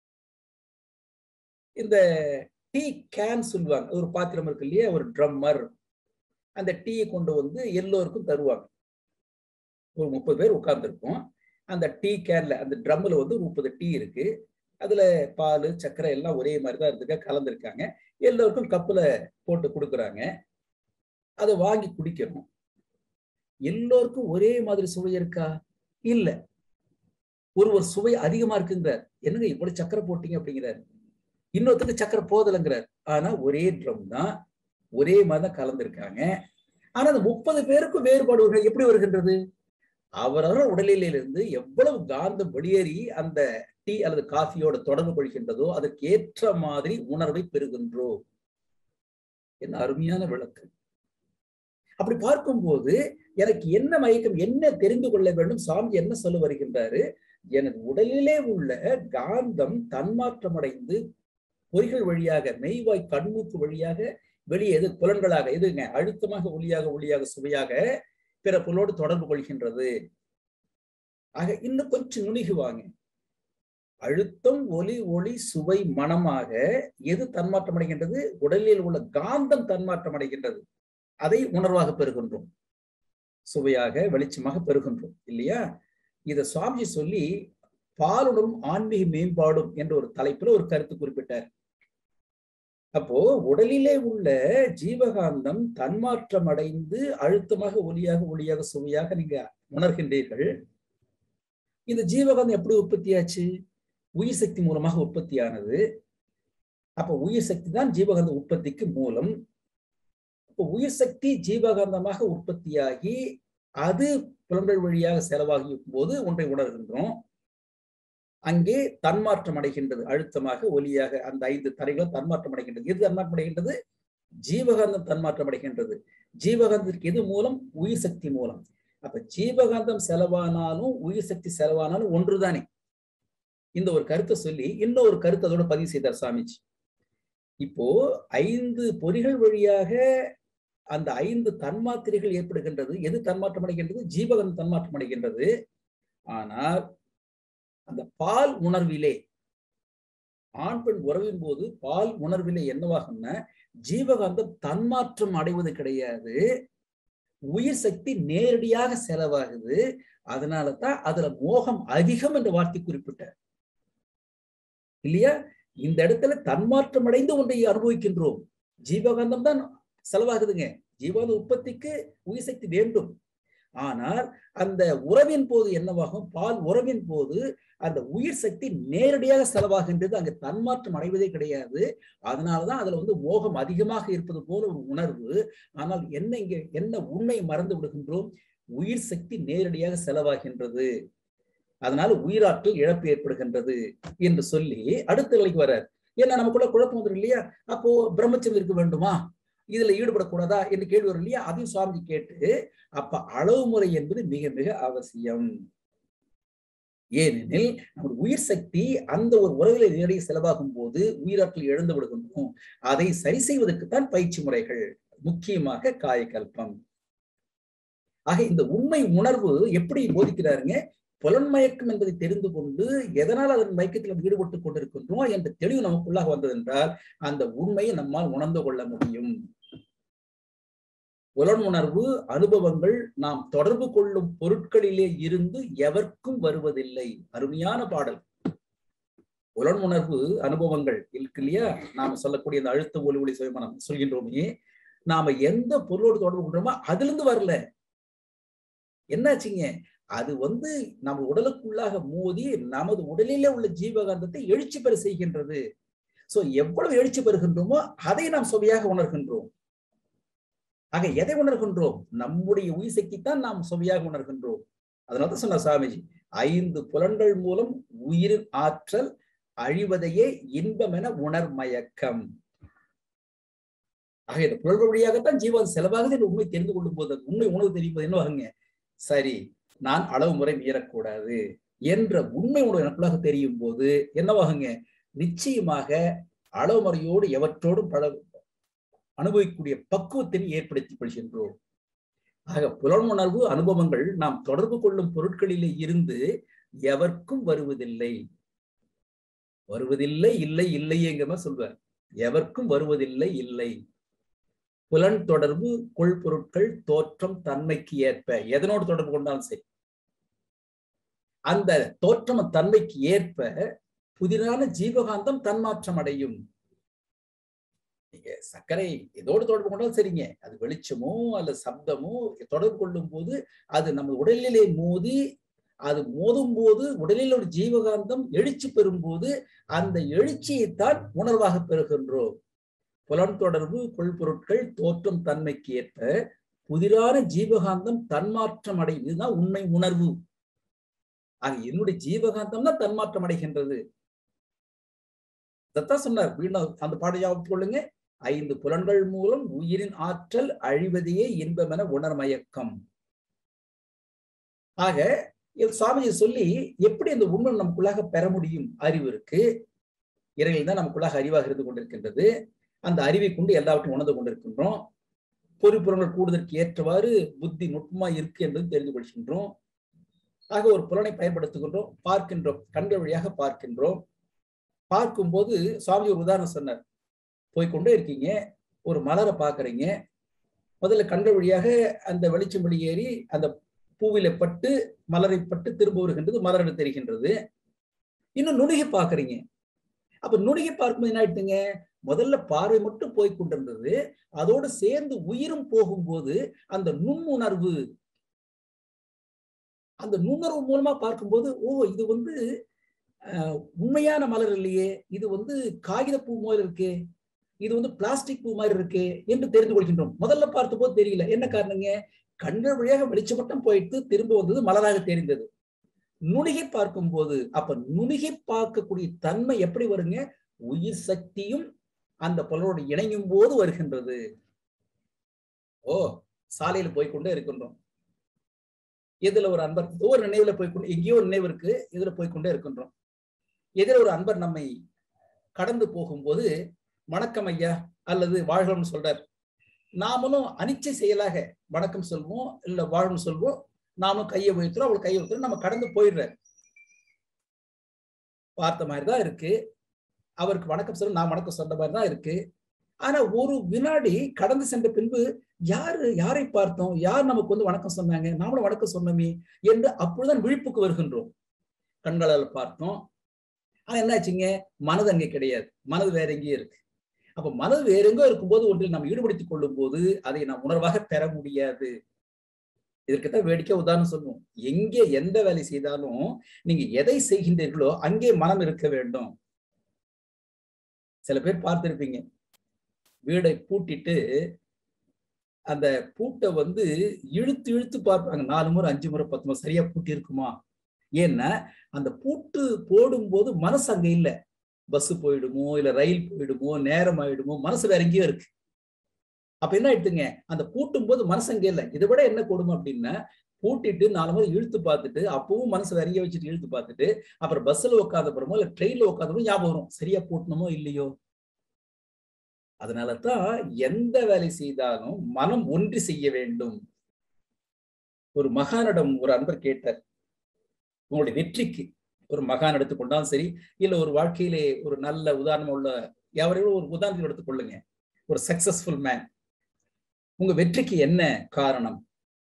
இந்த டீ கேன் சொல்லுவாங்க ஒரு பாத்திரம் இருக்கு இல்லையா ஒரு ட்ரம்மர் அந்த டீயை கொண்டு வந்து எல்லோருக்கும் தருவாங்க ஒரு முப்பது பேர் உட்கார்ந்துருக்கோம் அந்த டீ கேன்ல அந்த ட்ரம்மில் வந்து முப்பது டீ இருக்கு அதுல பால் சர்க்கரை எல்லாம் ஒரே மாதிரி தான் இருந்துக்க கலந்துருக்காங்க எல்லோருக்கும் கப்புல போட்டு கொடுக்குறாங்க அதை வாங்கி குடிக்கணும் எல்லோருக்கும் ஒரே மாதிரி சுவை இருக்கா இல்ல ஒரு ஒரு சுவை அதிகமா இருக்குங்கிறார் என்னங்க இவ்வளவு சக்கரை போட்டீங்க அப்படிங்கிறார் இன்னொருத்தருக்கு சக்கரை போதலைங்கிறார் ஆனா ஒரே ட்ரம் தான் ஒரே மாதிரி தான் கலந்துருக்காங்க ஆனா அந்த முப்பது பேருக்கும் வேறுபாடு எப்படி வருகின்றது அவரவர் உடலிலிருந்து எவ்வளவு காந்தம் வெளியேறி அந்த டீ அல்லது காஃபியோட தொடர்பு கொள்கின்றதோ அதற்கு ஏற்ற மாதிரி உணர்வை பெறுகின்றோம் என்ன அருமையான விளக்கு அப்படி பார்க்கும்போது எனக்கு என்ன மயக்கம் என்ன தெரிந்து கொள்ள வேண்டும் சாமி என்ன சொல்ல வருகின்றாரு எனது உடலிலே உள்ள காந்தம் தன்மாற்றம் அடைந்து பொறிகள் வழியாக மெய்வாய் கண்மூக்கு வழியாக வெளியே எது புலன்களாக எதுங்க அழுத்தமாக ஒளியாக ஒளியாக சுவையாக பிற புலோடு தொடர்பு கொள்கின்றது ஆக இன்னும் கொஞ்சம் நுணுகுவாங்க அழுத்தம் ஒலி ஒளி சுவை மனமாக எது தன்மாற்றம் அடைகின்றது உடலில் உள்ள காந்தம் தன்மாற்றம் அடைகின்றது அதை உணர்வாக பெறுகின்றோம் சுவையாக வெளிச்சமாக பெறுகின்றோம் இல்லையா இத சுவாமிஜி சொல்லி பாலுணரும் ஆன்மீக மேம்பாடும் என்ற ஒரு தலைப்புல ஒரு கருத்து குறிப்பிட்டார் அப்போ உடலிலே உள்ள ஜீவகாந்தம் தன்மாற்றம் அடைந்து அழுத்தமாக ஒலியாக ஒளியாக சுவையாக நீங்க உணர்கின்றீர்கள் இந்த ஜீவகாந்தம் எப்படி உற்பத்தியாச்சு உயிர் சக்தி மூலமாக உற்பத்தியானது அப்ப உயிர் சக்தி தான் ஜீவகாந்த உற்பத்திக்கு மூலம் இப்போ உயிர் சக்தி ஜீவகாந்தமாக உற்பத்தியாகி அது புலன்கள் வழியாக செலவாகி போது ஒன்றை உணர்கின்றோம் அங்கே தன்மாற்றம் அடைகின்றது அழுத்தமாக ஒலியாக அந்த ஐந்து தரைகளும் தன்மாற்றம் அடைகின்றது எது தன்மாற்றம் அடைகின்றது ஜீவகாந்தம் தன்மாற்றம் அடைகின்றது ஜீவகாந்தத்திற்கு எது மூலம் உயிர் சக்தி மூலம் அப்ப ஜீவகாந்தம் செலவானாலும் உயிர் சக்தி செலவானாலும் ஒன்றுதானே இந்த ஒரு கருத்தை சொல்லி இன்னொரு கருத்து அதோட பதிவு செய்தார் சாமிஜி இப்போ ஐந்து பொறிகள் வழியாக அந்த ஐந்து தன்மாத்திரைகள் ஏற்படுகின்றது எது தன்மாற்றம் அடைகின்றது ஜீவகந்தம் தன்மாற்றம் அடைகின்றது ஆனால் அந்த பால் உணர்விலே ஆண் பெண் உறவின் போது பால் உணர்விலே என்னவாகும்னா ஜீவகாந்தம் தன்மாற்றம் அடைவது கிடையாது உயிர் சக்தி நேரடியாக செலவாகுது அதனால தான் அதுல மோகம் அதிகம் என்ற வார்த்தை குறிப்பிட்டார் இல்லையா இந்த இடத்துல தன்மாற்றம் அடைந்து ஒன்றை அனுபவிக்கின்றோம் ஜீவகாந்தம் தான் செலவாகுதுங்க ஜீவாத உற்பத்திக்கு உயிர் சக்தி வேண்டும் ஆனால் அந்த உறவின் போது என்னவாகும் பால் உறவின் போது அந்த உயிர் சக்தி நேரடியாக செலவாகின்றது அங்க தன்மாற்றம் அடைவதே கிடையாது அதனாலதான் அதுல வந்து மோகம் அதிகமாக இருப்பது போல ஒரு உணர்வு ஆனால் என்ன இங்க என்ன உண்மை மறந்து விடுகின்றோம் உயிர் சக்தி நேரடியாக செலவாகின்றது அதனால உயிராற்றல் இழப்பு ஏற்படுகின்றது என்று சொல்லி அடுத்த நிலைக்கு வர்றார் ஏன்னா நமக்குள்ள குழப்பம் வந்துடும் இல்லையா அப்போ பிரம்மச்சரியம் இருக்க வேண்டுமா இதுல ஈடுபடக்கூடாதா என்று கேள்வி வரும் இல்லையா அதையும் சுவாமி கேட்டு அப்ப அளவு முறை என்பது மிக மிக அவசியம் ஏனெனில் நம்முடைய உயிர் சக்தி அந்த ஒரு உறவில நேரடி செலவாகும் போது உயிராற்றல் இழந்து விடுகின்றோம் அதை சரி செய்வதற்குத்தான் பயிற்சி முறைகள் முக்கியமாக காயக்கல்பம் ஆக இந்த உண்மை உணர்வு எப்படி போதிக்கிறாருங்க புலன்மயக்கம் என்பதை தெரிந்து கொண்டு எதனால் அதன் மயக்கத்தில் ஈடுபட்டுக் கொண்டிருக்கின்றோம் என்ற தெளிவு நமக்குள்ளாக வந்ததென்றால் அந்த உண்மையை நம்மால் உணர்ந்து கொள்ள முடியும் புலன் உணர்வு அனுபவங்கள் நாம் தொடர்பு கொள்ளும் பொருட்களிலே இருந்து எவர்க்கும் வருவதில்லை அருமையான பாடல் புலன் உணர்வு அனுபவங்கள் இருக்கு இல்லையா நாம சொல்லக்கூடிய அந்த அழுத்த ஒளி ஒளி சுயமனம் சொல்கின்றோமே நாம எந்த பொருளோடு தொடர்பு கொள்றோமோ அதுல இருந்து வரல என்னாச்சுங்க அது வந்து நம்ம உடலுக்குள்ளாக மோதி நமது உடலிலே உள்ள ஜீவகாந்தத்தை எழுச்சி பெற செய்கின்றது சோ எவ்வளவு எழுச்சி பெறுகின்றோமோ அதை நாம் சுவையாக உணர்கின்றோம் ஆக எதை உணர்கின்றோம் நம்முடைய உயிர் சக்தி தான் நாம் சுவையாக உணர்கின்றோம் அதனால சொன்ன சாமிஜி ஐந்து புலன்கள் மூலம் உயிரின் ஆற்றல் அழிவதையே இன்பம் என உணர்மயக்கம் ஆக இந்த புலன்கள் வழியாகத்தான் ஜீவன் செலவாகுது என்று உண்மை தெரிந்து கொள்ளும் போது உண்மை உணவு தெரியும் போது என்ன வாங்க சரி நான் அளவு முறை மீறக்கூடாது என்ற உண்மை உணவு எனக்குள்ளாக தெரியும் போது என்னவாகுங்க நிச்சயமாக அளவு முறையோடு எவற்றோடும் பழ அனுபவிக்கக்கூடிய பக்குவத்தை ஏற்படுத்தி கொள்கின்றோம் ஆக புலனுணர்வு அனுபவங்கள் நாம் தொடர்பு கொள்ளும் பொருட்களிலே இருந்து எவர்க்கும் வருவதில்லை வருவதில்லை இல்லை இல்லையேங்கிற சொல்வார் எவர்க்கும் வருவதில்லை இல்லை புலன் தொடர்பு கொள் பொருட்கள் தோற்றம் தன்மைக்கு ஏற்ப எதனோடு தொடர்பு கொண்டாலும் சரி அந்த தோற்றம் தன்மைக்கு ஏற்ப புதிரான ஜீவகாந்தம் தன்மாற்றம் அடையும் நீங்க சர்க்கரை எதோடு தொடர்பு கொண்டாலும் சரிங்க அது வெளிச்சமோ அல்லது சப்தமோ தொடர்பு கொள்ளும் போது அது நம்ம உடலிலே மோதி அது மோதும் போது உடலில் ஒரு ஜீவகாந்தம் எழுச்சி பெறும் போது அந்த எழுச்சியைத்தான் உணர்வாக பெறுகின்றோம் புலன் தொடர்பு கொள்பொருட்கள் தோற்றம் தன்மைக்கு ஏற்ப புதிரான ஜீவகாந்தம் தன்மாற்றம் அடையும் இதுதான் உண்மை உணர்வு ஆக என்னுடைய ஜீவகாந்தம் தான் தன்மாற்றம் அடைகின்றது இதைத்தான் சொன்னார் வீணா அந்த பாட ஞாபகத்துக் கொள்ளுங்க ஐந்து புலன்கள் மூலம் உயிரின் ஆற்றல் அழிவதையே இன்பம் என உணர்மயக்கம் ஆக சுவாமிஜி சொல்லி எப்படி அந்த உண்மை நமக்குள்ளாக பெற முடியும் அறிவு இருக்கு இறையில் தான் நமக்குள்ளாக அறிவாக இருந்து கொண்டிருக்கின்றது அந்த அறிவை கொண்டு எல்லாவற்றையும் உணர்ந்து கொண்டிருக்கின்றோம் பொறிப்புறங்கள் கூடுதற்கு ஏற்றவாறு புத்தி நுட்பமா இருக்கு என்பது தெரிந்து கொள்கின்றோம் ஆக ஒரு புலனை பயன்படுத்துகின்றோம் பார்க்கின்றோம் கண்கள் வழியாக பார்க்கின்றோம் பார்க்கும்போது சுவாமி ஒரு உதாரணம் சொன்னார் போய்கொண்டே இருக்கீங்க ஒரு மலரை பார்க்குறீங்க முதல்ல கண்கள் வழியாக அந்த வெளிச்சம் வெளியேறி அந்த பூவில பட்டு மலரை பட்டு திரும்ப வருகின்றது மலரிட தெரிகின்றது இன்னும் நுணுகி பார்க்குறீங்க அப்ப நுணுகி பார்க்கும்போது என்ன ஆயிட்டுங்க முதல்ல பார்வை மட்டும் போய் கொண்டிருந்தது அதோடு சேர்ந்து உயிரும் போகும்போது அந்த நுண்ணுணர்வு அந்த நுண்ணர்வு மூலமா பார்க்கும்போது ஓ இது வந்து உண்மையான மலர் இல்லையே இது வந்து காகித பூ மாதிரி இருக்கே இது வந்து பிளாஸ்டிக் பூ மாதிரி இருக்கே என்று தெரிந்து கொள்கின்றோம் முதல்ல பார்த்த போது தெரியல என்ன காரணங்க கண்கள் வழியாக வெளிச்சம் மட்டும் போயிட்டு திரும்ப வந்தது மலராக தெரிந்தது நுணுகி பார்க்கும் போது அப்ப நுணுகி பார்க்கக்கூடிய தன்மை எப்படி வருங்க உயிர் சக்தியும் அந்த புலனோடு இணையும் போது வருகின்றது ஓ சாலையில போய்கொண்டே இருக்கின்றோம் இதுல ஒரு அன்பர் ஒவ்வொரு நினைவுல போய்கொண்டு எங்கேயோ ஒரு நினைவு இருக்கு இதுல போய்கொண்டே இருக்கின்றோம் எதிர ஒரு அன்பர் நம்மை கடந்து போகும்போது வணக்கம் ஐயா அல்லது வாழ்கம்னு சொல்றார் நாமளும் அனிச்சை செயலாக வணக்கம் சொல்வோம் இல்ல வாழும் சொல்வோம் நாமும் கையை உயர்த்துறோம் அவள் கையை உயர்த்துறோம் நம்ம கடந்து போயிடுற பார்த்த மாதிரி தான் இருக்கு அவருக்கு வணக்கம் சொல்ல நான் வணக்கம் சொன்ன மாதிரி தான் இருக்கு ஆனா ஒரு வினாடி கடந்து சென்ற பின்பு யாரு யாரை பார்த்தோம் யார் நமக்கு வந்து வணக்கம் சொன்னாங்க நாமளும் வணக்கம் சொன்னோமே என்று அப்பொழுதுதான் விழிப்புக்கு வருகின்றோம் கண்களால் பார்த்தோம் ஆனா என்னாச்சுங்க மனது அங்கே கிடையாது மனது வேற எங்கேயும் இருக்கு அப்ப மனது வேற எங்கோ இருக்கும்போது ஒன்றில் நாம் ஈடுபடுத்திக் கொள்ளும் போது அதை நாம் உணர்வாக பெற முடியாது இதற்குத்தான் வேடிக்கை உதாரணம் சொல்லுவோம் எங்கே எந்த வேலை செய்தாலும் நீங்க எதை செய்கின்றீர்களோ அங்கே மனம் இருக்க வேண்டும் சில பேர் பார்த்திருப்பீங்க வீடை பூட்டிட்டு அந்த பூட்டை வந்து இழுத்து இழுத்து பார்ப்பாங்க நாலு முறை அஞ்சு முறை பத்து முறை சரியா பூட்டி இருக்குமா ஏன்னா அந்த பூட்டு போடும்போது மனசு அங்க இல்லை பஸ் போயிடுமோ இல்ல ரயில் போயிடுமோ நேரம் ஆயிடுமோ மனசு வேற எங்கேயோ இருக்கு அப்ப என்ன ஆயிடுதுங்க அந்த பூட்டும் போது மனசு அங்கே இல்லை இதை விட என்ன கொடுமை அப்படின்னா பூட்டிட்டு நாலு முறை இழுத்து பார்த்துட்டு அப்பவும் மனசு வரைய வச்சுட்டு இழுத்து பார்த்துட்டு அப்புறம் பஸ்ல உட்காந்த அப்புறமோ இல்ல ட்ரெயின்ல உட்காந்தப்போ ஞாபகம் வரும் சரியா பூட்டணுமோ இல்லையோ அதனாலதான் எந்த வேலை செய்தாலும் மனம் ஒன்றி செய்ய வேண்டும் ஒரு மகானிடம் ஒரு அன்பர் கேட்டார் உங்களுடைய வெற்றிக்கு ஒரு மகான் எடுத்துக்கொண்டாலும் சரி இல்ல ஒரு வாழ்க்கையிலே ஒரு நல்ல உதாரணம் உள்ள எவரையும் ஒரு உதாரணத்தில் எடுத்துக்கொள்ளுங்க ஒரு சக்சஸ்ஃபுல் மேன் உங்க வெற்றிக்கு என்ன காரணம்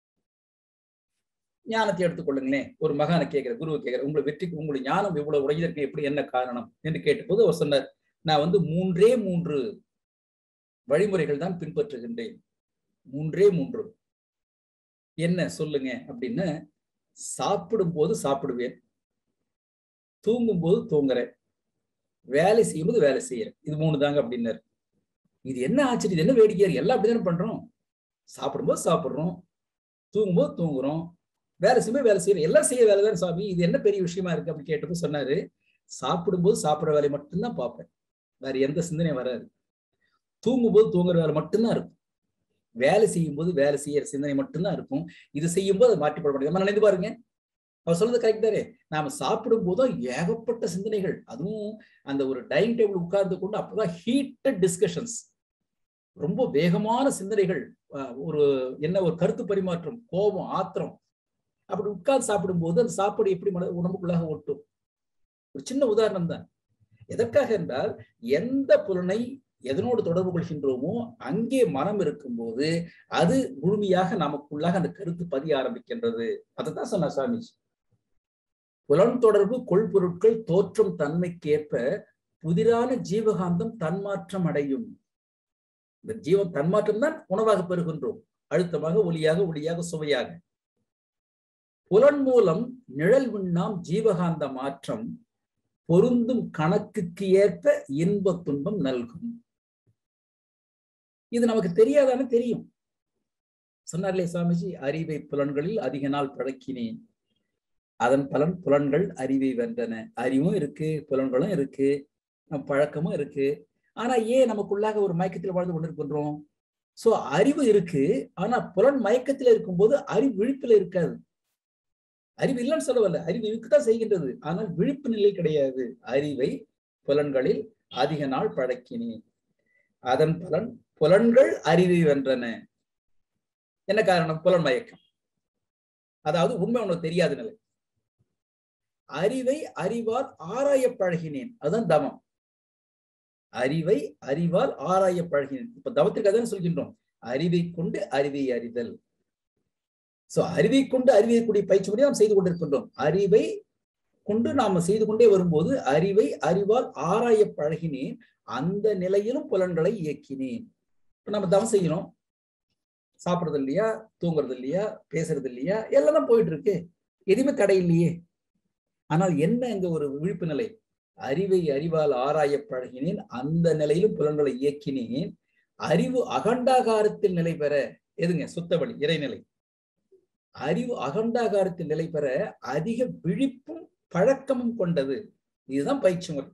ஞானத்தை எடுத்துக்கொள்ளுங்களேன் ஒரு மகானை கேட்கிற குருவை கேட்கிற உங்களை வெற்றிக்கு உங்களுடைய ஞானம் இவ்வளவு உடையதற்கு எப்படி என்ன காரணம் என்று கேட்டபோது அவர் சொன்னார் நான் வந்து மூன்றே மூன்று வழிமுறைகள் தான் பின்பற்றுகின்றேன் மூன்றே மூன்று என்ன சொல்லுங்க அப்படின்னு சாப்பிடும் போது சாப்பிடுவேன் தூங்கும் போது தூங்குறேன் வேலை செய்யும்போது வேலை செய்யறேன் இது மூணு தாங்க அப்படின்னாரு இது என்ன ஆச்சரியம் இது என்ன வேடிக்கையா எல்லாம் அப்படிதானே பண்றோம் சாப்பிடும்போது சாப்பிடுறோம் தூங்கும்போது தூங்குறோம் வேலை செய்யும்போது வேலை செய்யறோம் எல்லாம் செய்ய வேலை தானே சாமி இது என்ன பெரிய விஷயமா இருக்கு அப்படின்னு கேட்டப்போ சொன்னாரு சாப்பிடும்போது சாப்பிட்ற வேலையை மட்டும்தான் பார்ப்பேன் வேற எந்த சிந்தனையும் வராது தூங்கும்போது தூங்குற வேலை மட்டும்தான் இருக்கும் வேலை செய்யும் போது வேலை செய்யற சிந்தனை மட்டும்தான் இருக்கும் இது செய்யும் போது அது மாற்றிப்பட முடியும் நினைந்து பாருங்க அவர் சொல்றது கரெக்ட் தானே நாம சாப்பிடும் போதும் ஏகப்பட்ட சிந்தனைகள் அதுவும் அந்த ஒரு டைனிங் டேபிள் உட்கார்ந்து கொண்டு அப்பதான் ஹீட்டட் டிஸ்கஷன்ஸ் ரொம்ப வேகமான சிந்தனைகள் ஒரு என்ன ஒரு கருத்து பரிமாற்றம் கோபம் ஆத்திரம் அப்படி உட்கார்ந்து சாப்பிடும் போது அந்த சாப்பாடு எப்படி உடம்புக்குள்ளாக ஒட்டும் ஒரு சின்ன உதாரணம் தான் எதற்காக என்றால் எந்த புலனை எதனோடு தொடர்பு கொள்கின்றோமோ அங்கே மனம் இருக்கும்போது அது முழுமையாக நமக்குள்ளாக அந்த கருத்து பதிய ஆரம்பிக்கின்றது அதைத்தான் சொன்ன சுவாமிஜி புலன் தொடர்பு கொள்பொருட்கள் தோற்றம் தன்மைக்கேற்ப புதிரான ஜீவகாந்தம் தன்மாற்றம் அடையும் இந்த ஜீவன் தன்மாற்றம் தான் உணவாக பெறுகின்றோம் அழுத்தமாக ஒளியாக ஒளியாக சுவையாக புலன் மூலம் நிழல் விண்ணாம் ஜீவகாந்த மாற்றம் பொருந்தும் கணக்குக்கு ஏற்ப இன்ப துன்பம் நல்கும் இது நமக்கு தெரியாதானே தெரியும் சொன்னார்லே சுவாமிஜி அறிவை புலன்களில் அதிக நாள் பழக்கினேன் அதன் பலன் புலன்கள் அறிவை வென்றன அறிவும் இருக்கு புலன்களும் இருக்கு பழக்கமும் இருக்கு ஆனா ஏன் நமக்குள்ளாக ஒரு மயக்கத்தில் வாழ்ந்து கொண்டிருக்கின்றோம் சோ அறிவு இருக்கு ஆனா புலன் மயக்கத்துல இருக்கும்போது அறிவு விழிப்புல இருக்காது அறிவு இல்லைன்னு சொல்லவில்லை அறிவு இருக்குதான் செய்கின்றது ஆனால் விழிப்பு நிலை கிடையாது அறிவை புலன்களில் அதிக நாள் பழக்கினேன் அதன் பலன் புலன்கள் அறிவை வென்றன என்ன காரணம் புலன் மயக்கம் அதாவது உண்மை உனக்கு தெரியாத நிலை அறிவை அறிவால் ஆராய பழகினேன் அதுதான் தவம் அறிவை அறிவால் ஆராய பழகினேன் இப்ப தவத்திற்கு அதான் சொல்கின்றோம் அறிவை கொண்டு அறிவை அறிதல் சோ அறிவை கொண்டு அறிவியக்கூடிய பயிற்சி முறை நாம் செய்து கொண்டிருக்கின்றோம் அறிவை கொண்டு நாம செய்து கொண்டே வரும்போது அறிவை அறிவால் ஆராய பழகினேன் அந்த நிலையிலும் புலன்களை இயக்கினேன் இப்ப நம்ம தவம் செய்யணும் சாப்பிடுறது இல்லையா தூங்குறது இல்லையா பேசுறது இல்லையா எல்லாம் தான் போயிட்டு இருக்கு எதுவுமே தடை இல்லையே ஆனால் என்ன அங்க ஒரு விழிப்பு நிலை அறிவை அறிவால் ஆராய பழகினேன் அந்த நிலையிலும் புலன்களை இயக்கினேன் அறிவு அகண்டாகாரத்தில் நிலை பெற எதுங்க சுத்தவழி இறைநிலை அறிவு அகண்டாகாரத்தில் நிலை பெற அதிக விழிப்பும் பழக்கமும் கொண்டது இதுதான் பயிற்சி முறை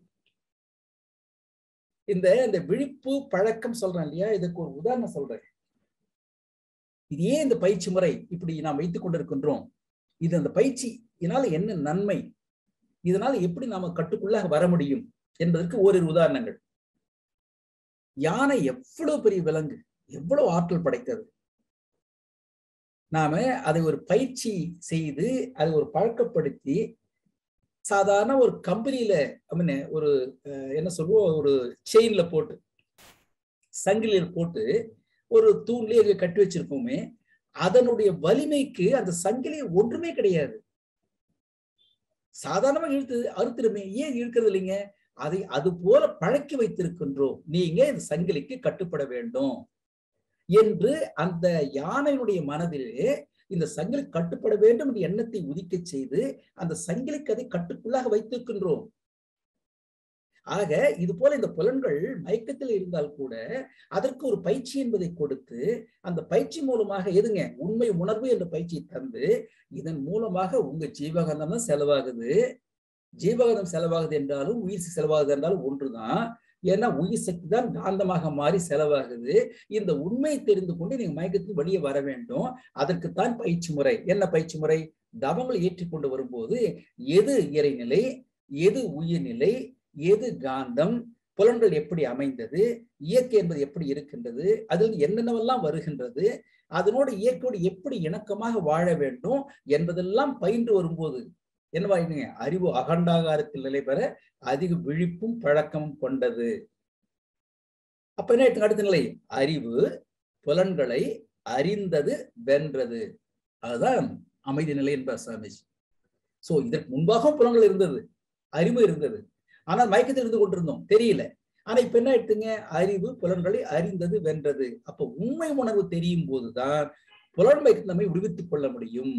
இந்த இந்த விழிப்பு பழக்கம் சொல்றேன் இல்லையா இதுக்கு ஒரு உதாரணம் சொல்றேன் இது ஏன் இந்த பயிற்சி முறை இப்படி நாம் வைத்துக் கொண்டிருக்கின்றோம் இது அந்த பயிற்சி இதனால என்ன நன்மை இதனால எப்படி நாம கட்டுக்குள்ளாக வர முடியும் என்பதற்கு ஓரிரு உதாரணங்கள் யானை எவ்வளவு பெரிய விலங்கு எவ்வளவு ஆற்றல் படைத்தது நாம அதை ஒரு பயிற்சி செய்து அதை ஒரு பழக்கப்படுத்தி சாதாரண ஒரு கம்பெனியில ஒரு என்ன சொல்லுவோம் ஒரு செயின்ல போட்டு சங்கிலியில போட்டு ஒரு தூண்லயே கட்டி வச்சிருப்போமே அதனுடைய வலிமைக்கு அந்த சங்கிலி ஒன்றுமே கிடையாது சாதாரணமா இழுத்து அறுத்துருமே ஏன் இழுக்கிறது இல்லைங்க அதை அது போல பழக்கி வைத்திருக்கின்றோம் நீங்க இந்த சங்கிலிக்கு கட்டுப்பட வேண்டும் என்று அந்த யானையினுடைய மனதிலே இந்த சங்கிலி கட்டுப்பட வேண்டும் என்ற எண்ணத்தை உதிக்க செய்து அந்த சங்கிலிக்கு அதை கட்டுக்குள்ளாக வைத்திருக்கின்றோம் ஆக இது போல இந்த புலன்கள் மயக்கத்தில் இருந்தால் கூட அதற்கு ஒரு பயிற்சி என்பதை கொடுத்து அந்த பயிற்சி மூலமாக எதுங்க உண்மை உணர்வு என்ற பயிற்சியை தந்து இதன் மூலமாக உங்க ஜீவகாந்தம் தான் செலவாகுது ஜீவகாந்தம் செலவாகுது என்றாலும் உயிர் செலவாகுது என்றாலும் ஒன்றுதான் ஏன்னா உயிர் சக்தி தான் காந்தமாக மாறி செலவாகுது இந்த உண்மையை தெரிந்து கொண்டு நீங்க மயக்கத்தில் வெளியே வர வேண்டும் அதற்குத்தான் பயிற்சி முறை என்ன பயிற்சி முறை தவங்களை ஏற்றிக்கொண்டு வரும்போது எது இறைநிலை எது உயிர்நிலை எது காந்தம் புலன்கள் எப்படி அமைந்தது இயற்கை என்பது எப்படி இருக்கின்றது அதில் என்னென்னவெல்லாம் வருகின்றது அதனோடு இயற்கையோடு எப்படி இணக்கமாக வாழ வேண்டும் என்பதெல்லாம் பயின்று வரும்போது என்னவாயிடுங்க அறிவு அகண்டாகாரத்தில் நிலை பெற அதிக விழிப்பும் பழக்கமும் கொண்டது அப்ப என்ன ஆயிடுச்சு அடுத்த நிலை அறிவு புலன்களை அறிந்தது வென்றது அதுதான் அமைதி நிலை என்பார் சாமிஜி சோ இதற்கு முன்பாக புலன்கள் இருந்தது அறிவு இருந்தது ஆனால் மயக்கத்தில் இருந்து கொண்டிருந்தோம் தெரியல ஆனா இப்ப என்ன எடுத்துங்க அறிவு புலன்களை அறிந்தது வென்றது அப்ப உண்மை உணர்வு தெரியும் போதுதான் புலன் மயக்கத்தை நம்மை விடுவித்துக் கொள்ள முடியும்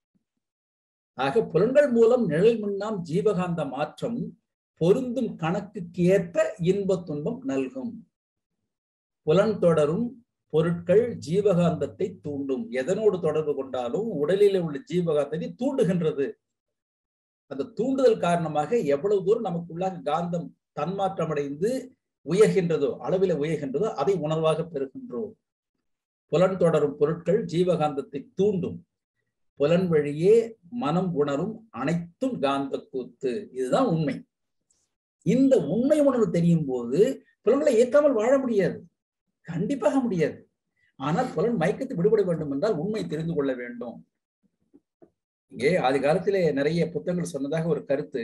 ஆக புலன்கள் மூலம் நிழல் முன்னாம் ஜீவகாந்த மாற்றம் பொருந்தும் கணக்குக்கு ஏற்ப இன்ப துன்பம் நல்கும் புலன் தொடரும் பொருட்கள் ஜீவகாந்தத்தை தூண்டும் எதனோடு தொடர்பு கொண்டாலும் உடலில் உள்ள ஜீவகாந்தத்தை தூண்டுகின்றது அந்த தூண்டுதல் காரணமாக எவ்வளவு தூரம் நமக்குள்ளாக காந்தம் தன்மாற்றமடைந்து உயர்கின்றதோ அளவில உயர்கின்றதோ அதை உணர்வாக பெறுகின்றோம் புலன் தொடரும் பொருட்கள் ஜீவகாந்தத்தை தூண்டும் புலன் வழியே மனம் உணரும் அனைத்தும் காந்த கூத்து இதுதான் உண்மை இந்த உண்மை உணர்வு தெரியும் போது புலன்களை ஏற்காமல் வாழ முடியாது கண்டிப்பாக முடியாது ஆனால் புலன் மயக்கத்தை விடுபட வேண்டும் என்றால் உண்மை தெரிந்து கொள்ள வேண்டும் இங்கே ஆதி காலத்திலே நிறைய புத்தகங்கள் சொன்னதாக ஒரு கருத்து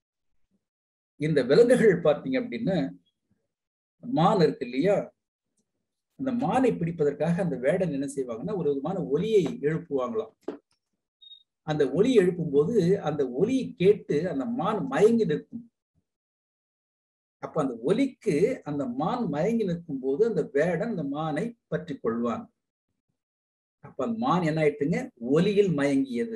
இந்த விலங்குகள் பார்த்தீங்க அப்படின்னா மான் இருக்கு இல்லையா அந்த மானை பிடிப்பதற்காக அந்த வேடன் என்ன செய்வாங்கன்னா ஒரு விதமான ஒலியை எழுப்புவாங்களாம் அந்த ஒலி எழுப்பும் போது அந்த ஒலியை கேட்டு அந்த மான் மயங்கி நிற்கும் அப்ப அந்த ஒலிக்கு அந்த மான் மயங்கி நிற்கும் போது அந்த வேடன் அந்த மானை பற்றி கொள்வான் அப்ப அந்த மான் என்ன ஆயிட்டுங்க ஒலியில் மயங்கியது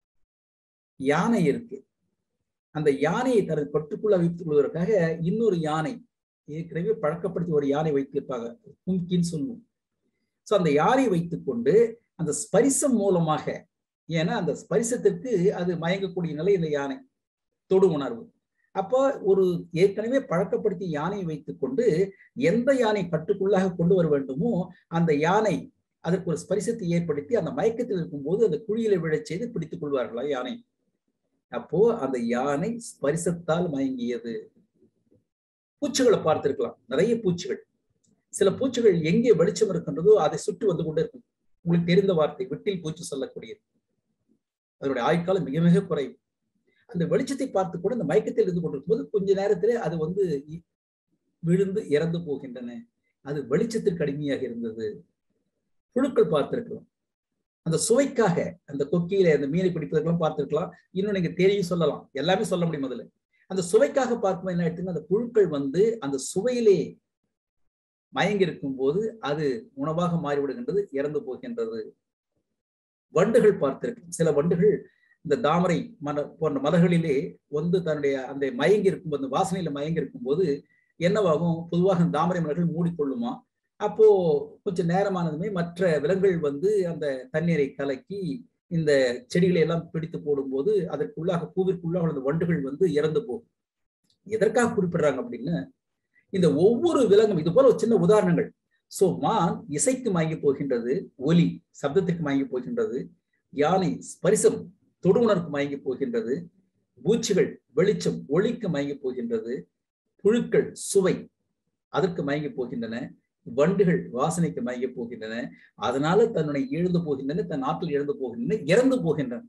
யானை இருக்கு அந்த யானையை தனது கட்டுக்குள்ள வைத்துக் கொள்வதற்காக இன்னொரு யானை ஏற்கனவே பழக்கப்படுத்தி ஒரு யானை வைத்திருப்பாங்க கும்கின்னு சொல்லுவோம் சோ அந்த யானையை வைத்துக்கொண்டு அந்த ஸ்பரிசம் மூலமாக ஏன்னா அந்த ஸ்பரிசத்திற்கு அது மயங்கக்கூடிய நிலை இந்த யானை தொடு உணர்வு அப்போ ஒரு ஏற்கனவே பழக்கப்படுத்திய யானையை வைத்துக்கொண்டு எந்த யானை கட்டுக்குள்ளாக கொண்டு வர வேண்டுமோ அந்த யானை அதற்கு ஒரு ஸ்பரிசத்தை ஏற்படுத்தி அந்த மயக்கத்தில் இருக்கும்போது அந்த குழியில விழச் செய்து பிடித்துக் கொள்வார்களா யானை அப்போ அந்த யானை ஸ்பரிசத்தால் மயங்கியது பூச்சிகளை பார்த்திருக்கலாம் நிறைய பூச்சிகள் சில பூச்சிகள் எங்கே வெளிச்சம் இருக்கின்றதோ அதை சுற்றி வந்து கொண்டே இருக்கும் உங்களுக்கு தெரிந்த வார்த்தை விட்டில் பூச்சி சொல்லக்கூடியது அதனுடைய ஆயுட்காலம் மிக மிக குறைவு அந்த வெளிச்சத்தை பார்த்து கூட இந்த மயக்கத்தில் இருந்து கொண்டிருக்கும் போது கொஞ்ச நேரத்திலே அது வந்து விழுந்து இறந்து போகின்றன அது வெளிச்சத்திற்கு அடிமையாக இருந்தது புழுக்கள் பார்த்திருக்கலாம் அந்த சுவைக்காக அந்த கொக்கியில அந்த மீனை பிடிப்பதற்கெல்லாம் பார்த்திருக்கலாம் இன்னும் நீங்க தெரியும் சொல்லலாம் எல்லாமே சொல்ல முடியும் முதல்ல அந்த சுவைக்காக பார்க்கும்போது என்ன ஆயிடுச்சுன்னா அந்த புழுக்கள் வந்து அந்த சுவையிலே மயங்கி இருக்கும் போது அது உணவாக மாறிவிடுகின்றது இறந்து போகின்றது வண்டுகள் பார்த்திருக்கு சில வண்டுகள் இந்த தாமரை மன போன்ற மலர்களிலே வந்து தன்னுடைய அந்த மயங்கி இருக்கும் அந்த வாசனையில மயங்கி இருக்கும் போது என்னவாகும் பொதுவாக தாமரை மலர்கள் மூடிக்கொள்ளுமா அப்போ கொஞ்சம் நேரமானதுமே மற்ற விலங்குகள் வந்து அந்த தண்ணீரை கலக்கி இந்த செடிகளை எல்லாம் பிடித்து போடும்போது அதற்குள்ளாக பூவிற்குள்ளாக அந்த வண்டுகள் வந்து இறந்து போகும் எதற்காக குறிப்பிடுறாங்க அப்படின்னு இந்த ஒவ்வொரு விலங்கும் இது போல ஒரு சின்ன உதாரணங்கள் சோ மான் இசைக்கு மயங்கி போகின்றது ஒலி சப்தத்திற்கு மயங்கி போகின்றது யானை ஸ்பரிசம் தொடுஉணர்வுக்கு மயங்கி போகின்றது பூச்சிகள் வெளிச்சம் ஒளிக்கு மயங்கி போகின்றது புழுக்கள் சுவை அதற்கு மயங்கி போகின்றன வண்டுகள் வாசனைக்கு மயங்கி போகின்றன அதனால தன்னுடைய எழுந்து போகின்றன தன் நாட்டில் இழந்து போகின்றன இறந்து போகின்றன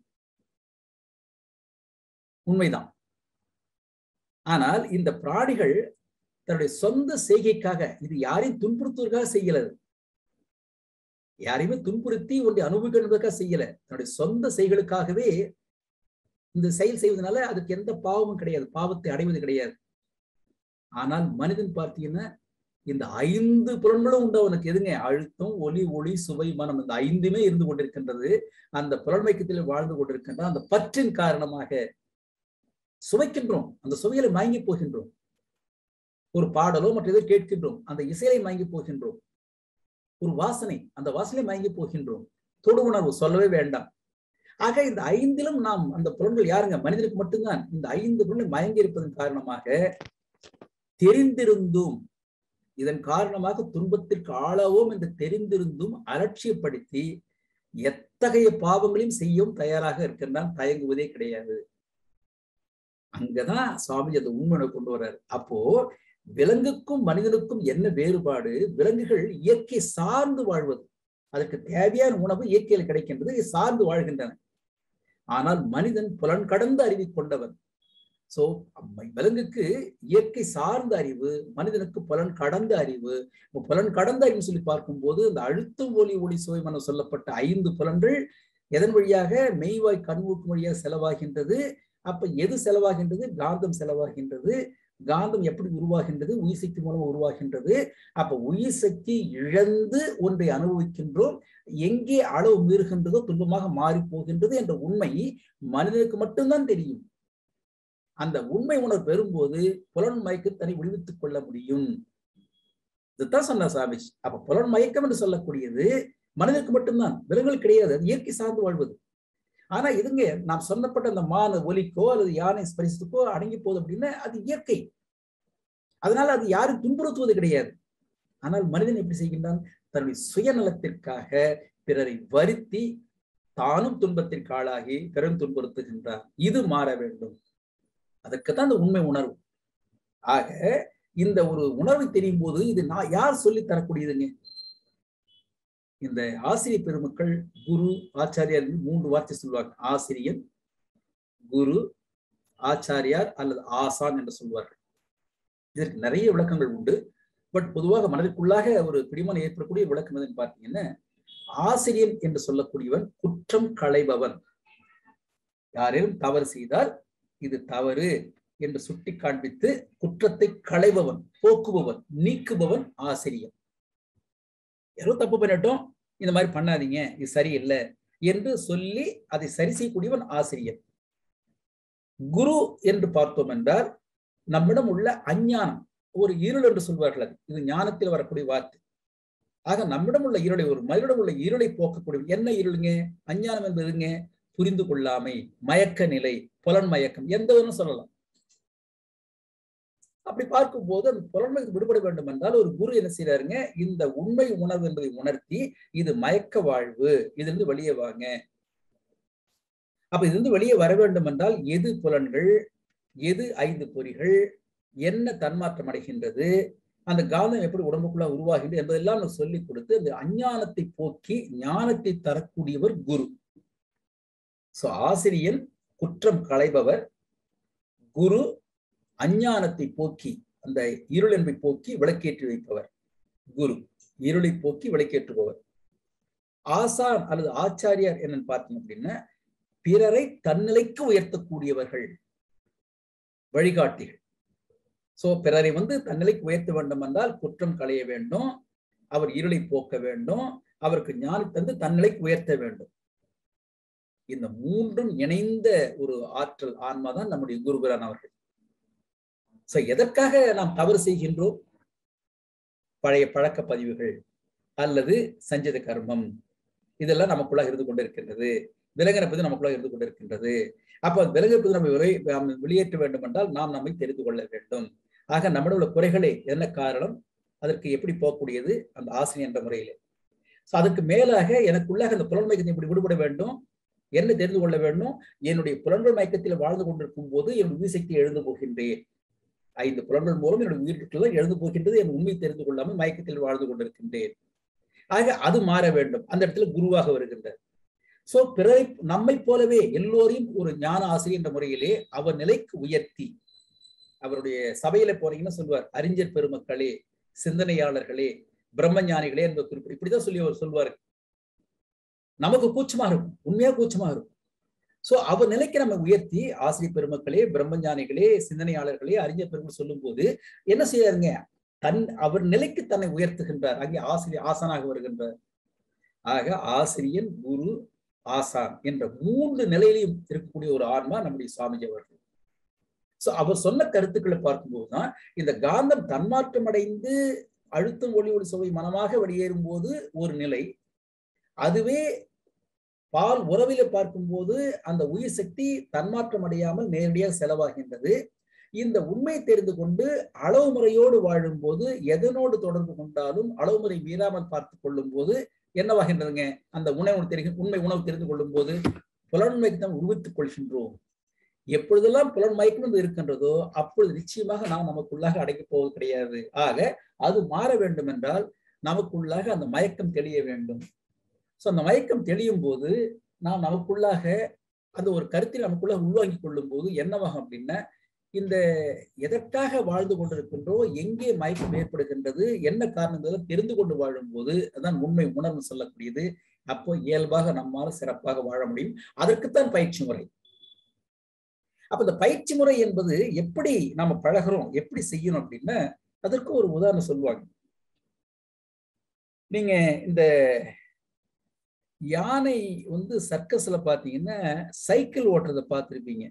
உண்மைதான் ஆனால் இந்த பிராணிகள் தன்னுடைய சொந்த செய்கைக்காக இது யாரையும் துன்புறுத்துவதற்காக செய்யலது யாரையுமே துன்புறுத்தி ஒன்றை அனுபவிக்கிறதுக்காக செய்யல தன்னுடைய சொந்த செய்களுக்காகவே இந்த செயல் செய்வதனால அதுக்கு எந்த பாவமும் கிடையாது பாவத்தை அடைவது கிடையாது ஆனால் மனிதன் பார்த்தீங்கன்னா இந்த ஐந்து புலன்களும் உண்டு அவனுக்கு எதுங்க அழுத்தம் ஒளி ஒளி சுவை மனம் இந்த ஐந்துமே இருந்து கொண்டிருக்கின்றது அந்த புலன்மைக்கத்தில் வாழ்ந்து கொண்டிருக்கின்ற அந்த பற்றின் காரணமாக சுவைக்கின்றோம் அந்த சுவையில மயங்கி போகின்றோம் ஒரு பாடலோ மற்ற எதோ கேட்கின்றோம் அந்த இசையை மயங்கி போகின்றோம் ஒரு வாசனை அந்த வாசனை மயங்கி போகின்றோம் தொடு உணர்வு சொல்லவே வேண்டாம் ஆக இந்த ஐந்திலும் நாம் அந்த புலன்கள் யாருங்க மனிதனுக்கு மட்டும்தான் இந்த ஐந்து புலன்கள் மயங்கி இருப்பதன் காரணமாக தெரிந்திருந்தும் இதன் காரணமாக துன்பத்திற்கு ஆளாவோம் என்று தெரிந்திருந்தும் அலட்சியப்படுத்தி எத்தகைய பாவங்களையும் செய்யவும் தயாராக இருக்கின்றான் தயங்குவதே கிடையாது அங்கதான் சுவாமி அந்த உண்மையை கொண்டு வர்றாரு அப்போ விலங்குக்கும் மனிதனுக்கும் என்ன வேறுபாடு விலங்குகள் இயற்கை சார்ந்து வாழ்வது அதற்கு தேவையான உணவு இயற்கையில் கிடைக்கின்றது சார்ந்து வாழ்கின்றன ஆனால் மனிதன் புலன் கடந்த அறிவை கொண்டவன் சோ விலங்குக்கு இயற்கை சார்ந்த அறிவு மனிதனுக்கு புலன் கடந்த அறிவு புலன் கடந்த அறிவு சொல்லி பார்க்கும்போது இந்த அழுத்தம் ஒலி ஒளி சுவை மனம் சொல்லப்பட்ட ஐந்து புலன்கள் எதன் வழியாக மெய்வாய் கண்மூக்கு வழியாக செலவாகின்றது அப்ப எது செலவாகின்றது காந்தம் செலவாகின்றது காந்தம் எப்படி உருவாகின்றது உயிர் சக்தி மூலம் உருவாகின்றது அப்ப உயிர் சக்தி இழந்து ஒன்றை அனுபவிக்கின்றோம் எங்கே அளவு மீறுகின்றதோ துன்பமாக மாறி போகின்றது என்ற உண்மை மனிதனுக்கு மட்டும்தான் தெரியும் அந்த உண்மை உணர்வு பெறும்போது புலன் மயக்கு தன்னை விடுவித்துக் கொள்ள முடியும் இதுதான் சொன்ன சாமிஜ் அப்ப புலன் மயக்கம் என்று சொல்லக்கூடியது மனிதனுக்கு மட்டும்தான் விலங்குகள் கிடையாது அது இயற்கை சார்ந்து வாழ்வது ஆனா இதுங்க நாம் சொன்னப்பட்ட அந்த மான ஒலிக்கோ அல்லது யானை ஸ்பரிசத்துக்கோ அடங்கி போகுது அப்படின்னா அது இயற்கை அதனால அது யாரும் துன்புறுத்துவது கிடையாது ஆனால் மனிதன் எப்படி செய்கின்றான் தன்னுடைய சுயநலத்திற்காக பிறரை வருத்தி தானும் துன்பத்திற்கு ஆளாகி பிறரும் துன்புறுத்துகின்றார் இது மாற வேண்டும் அதற்குத்தான் அந்த உண்மை உணர்வு ஆக இந்த ஒரு உணர்வு தெரியும் போது இது நான் யார் சொல்லி தரக்கூடியதுங்க இந்த ஆசிரியர் பெருமக்கள் குரு ஆச்சாரியார் மூன்று வார்த்தை சொல்வாங்க ஆசிரியன் குரு ஆச்சாரியார் அல்லது ஆசான் என்று சொல்வார்கள் இதற்கு நிறைய விளக்கங்கள் உண்டு பட் பொதுவாக மனதிற்குள்ளாக ஒரு பிடிமானம் ஏற்படக்கூடிய விளக்கம் எதுன்னு பார்த்தீங்கன்னா ஆசிரியன் என்று சொல்லக்கூடியவன் குற்றம் களைபவன் யாரேனும் தவறு செய்தால் இது தவறு என்று சுட்டி காண்பித்து குற்றத்தை களைபவன் போக்குபவன் நீக்குபவன் ஆசிரியன் யாரோ தப்பு பண்ணிட்டோம் இந்த மாதிரி பண்ணாதீங்க இது சரியில்லை என்று சொல்லி அதை சரி செய்யக்கூடியவன் ஆசிரியர் குரு என்று பார்த்தோம் என்றால் நம்மிடம் உள்ள அஞ்ஞானம் ஒரு இருள் என்று சொல்வார்கள் அது இது ஞானத்தில் வரக்கூடிய வார்த்தை ஆக நம்மிடம் உள்ள இருளை ஒரு மனிதனிடம் உள்ள இருளை போக்கக்கூடிய என்ன இருளுங்க அஞ்ஞானம் என்பதுங்க புரிந்து கொள்ளாமை மயக்க நிலை புலன் மயக்கம் எந்த ஒன்றும் சொல்லலாம் அப்படி பார்க்கும்போது அந்த புலன்மைக்கு விடுபட வேண்டும் என்றால் ஒரு குரு என்ன செய்யறாருங்க இந்த உண்மை உணர்வு என்பதை உணர்த்தி இது மயக்க வாழ்வு இதிலிருந்து வெளியே வாங்க அப்ப இதிலிருந்து வெளியே வர வேண்டும் என்றால் எது புலன்கள் எது ஐந்து பொறிகள் என்ன தன்மாற்றம் அடைகின்றது அந்த காந்தம் எப்படி உடம்புக்குள்ள உருவாகின்றது என்பதெல்லாம் சொல்லி கொடுத்து அந்த அஞ்ஞானத்தை போக்கி ஞானத்தை தரக்கூடியவர் குரு சோ ஆசிரியன் குற்றம் களைபவர் குரு அஞ்ஞானத்தை போக்கி அந்த இருள் என்பை போக்கி விளக்கேற்றி வைப்பவர் குரு இருளை போக்கி விளக்கேற்றுபவர் ஆசான் அல்லது ஆச்சாரியார் என்னன்னு பார்த்தீங்க அப்படின்னா பிறரை தன்னிலைக்கு உயர்த்தக்கூடியவர்கள் வழிகாட்டிகள் சோ பிறரை வந்து தன்னிலைக்கு உயர்த்த வேண்டும் என்றால் குற்றம் களைய வேண்டும் அவர் இருளை போக்க வேண்டும் அவருக்கு ஞானத்தை தந்து தன்னிலைக்கு உயர்த்த வேண்டும் இந்த மூன்றும் இணைந்த ஒரு ஆற்றல் ஆன்மா தான் நம்முடைய குருபுரான் அவர்கள் சோ எதற்காக நாம் தவறு செய்கின்றோம் பழைய பழக்க பதிவுகள் அல்லது சஞ்சித கர்மம் இதெல்லாம் நமக்குள்ளாக இருந்து கொண்டிருக்கின்றது விலங்கினப்பது நமக்குள்ளாக இருந்து கொண்டிருக்கின்றது அப்போ விலங்கினப்பது நம்ம வெளியேற்ற வேண்டும் என்றால் நாம் நம்மை தெரிந்து கொள்ள வேண்டும் ஆக நம்மிடம் உள்ள குறைகளே என்ன காரணம் அதற்கு எப்படி போகக்கூடியது அந்த ஆசிரியர் என்ற முறையிலே ஸோ அதுக்கு மேலாக எனக்குள்ளாக அந்த புலன் மயக்கத்தை இப்படி விடுபட வேண்டும் என்ன தெரிந்து கொள்ள வேண்டும் என்னுடைய புலன்கள் மயக்கத்தில் வாழ்ந்து கொண்டிருக்கும் போது என் உயிர் சக்தி எழுந்து போகின்றேன் ஐந்து புலன்கள் மூலம் என்னுடைய உயிர்க்குள்ள எழுந்து போகின்றது என் உண்மை தெரிந்து கொள்ளாமல் மயக்கத்தில் வாழ்ந்து கொண்டிருக்கின்றேன் ஆக அது மாற வேண்டும் அந்த இடத்துல குருவாக வருகின்றார் சோ பிறரை நம்மை போலவே எல்லோரையும் ஒரு ஞான ஆசிரியர் என்ற முறையிலே அவர் நிலைக்கு உயர்த்தி அவருடைய சபையில போனீங்கன்னா சொல்வார் அறிஞர் பெருமக்களே சிந்தனையாளர்களே பிரம்மஞானிகளே என்பது குறிப்பிட்டு இப்படிதான் சொல்லி அவர் சொல்வார் நமக்கு கூச்சமா இருக்கும் உண்மையா கூச்சமா இருக்கும் சோ அவர் நிலைக்கு நம்ம உயர்த்தி ஆசிரியர் பெருமக்களே பிரம்மஞானிகளே சிந்தனையாளர்களே அறிஞர் பெருமக்கள் சொல்லும் போது என்ன செய்யாருங்க தன் அவர் நிலைக்கு தன்னை உயர்த்துகின்றார் அங்கே ஆசிரியர் ஆசானாக வருகின்றார் ஆக ஆசிரியன் குரு ஆசான் என்ற மூன்று நிலையிலையும் இருக்கக்கூடிய ஒரு ஆன்மா நம்முடைய சுவாமிஜி அவர்கள் சோ அவர் சொன்ன கருத்துக்களை பார்க்கும்போதுதான் இந்த காந்தம் தன்மாற்றம் அடைந்து அழுத்தம் ஒளி ஒளி சுவை மனமாக வெளியேறும் போது ஒரு நிலை அதுவே பால் உறவில பார்க்கும்போது அந்த உயிர் சக்தி தன்மாற்றம் அடையாமல் நேரடியாக செலவாகின்றது இந்த உண்மையை தெரிந்து கொண்டு அளவு முறையோடு வாழும் போது எதனோடு தொடர்பு கொண்டாலும் அளவு முறை மீறாமல் பார்த்து கொள்ளும் போது என்னவாகின்றதுங்க அந்த உணவு தெரிந்து உண்மை உணவு தெரிந்து கொள்ளும் போது புலன்மைக்கு நாம் உருவித்துக் கொள்கின்றோம் எப்பொழுதெல்லாம் புலன் மயக்கம் இருக்கின்றதோ அப்பொழுது நிச்சயமாக நாம் நமக்குள்ளாக அடைக்கப் போவது கிடையாது ஆக அது மாற வேண்டும் என்றால் நமக்குள்ளாக அந்த மயக்கம் தெளிய வேண்டும் ஸோ அந்த மயக்கம் தெளியும் போது நாம் நமக்குள்ளாக அந்த ஒரு கருத்தில் நமக்குள்ள உள்வாங்கிக் கொள்ளும் போது என்னவாகும் அப்படின்னா இந்த எதற்காக வாழ்ந்து கொண்டிருக்கின்றோம் எங்கே மயக்கம் ஏற்படுகின்றது என்ன காரணங்களும் தெரிந்து கொண்டு வாழும் போது அதான் உண்மை உணர்வு சொல்லக்கூடியது அப்போ இயல்பாக நம்மால் சிறப்பாக வாழ முடியும் அதற்குத்தான் பயிற்சி முறை அப்ப இந்த பயிற்சி முறை என்பது எப்படி நாம பழகிறோம் எப்படி செய்யணும் அப்படின்னா அதற்கு ஒரு உதாரணம் சொல்லுவாங்க நீங்க இந்த யானை வந்து சர்க்கஸ்ல பாத்தீங்கன்னா சைக்கிள் ஓட்டுறதை பார்த்துருப்பீங்க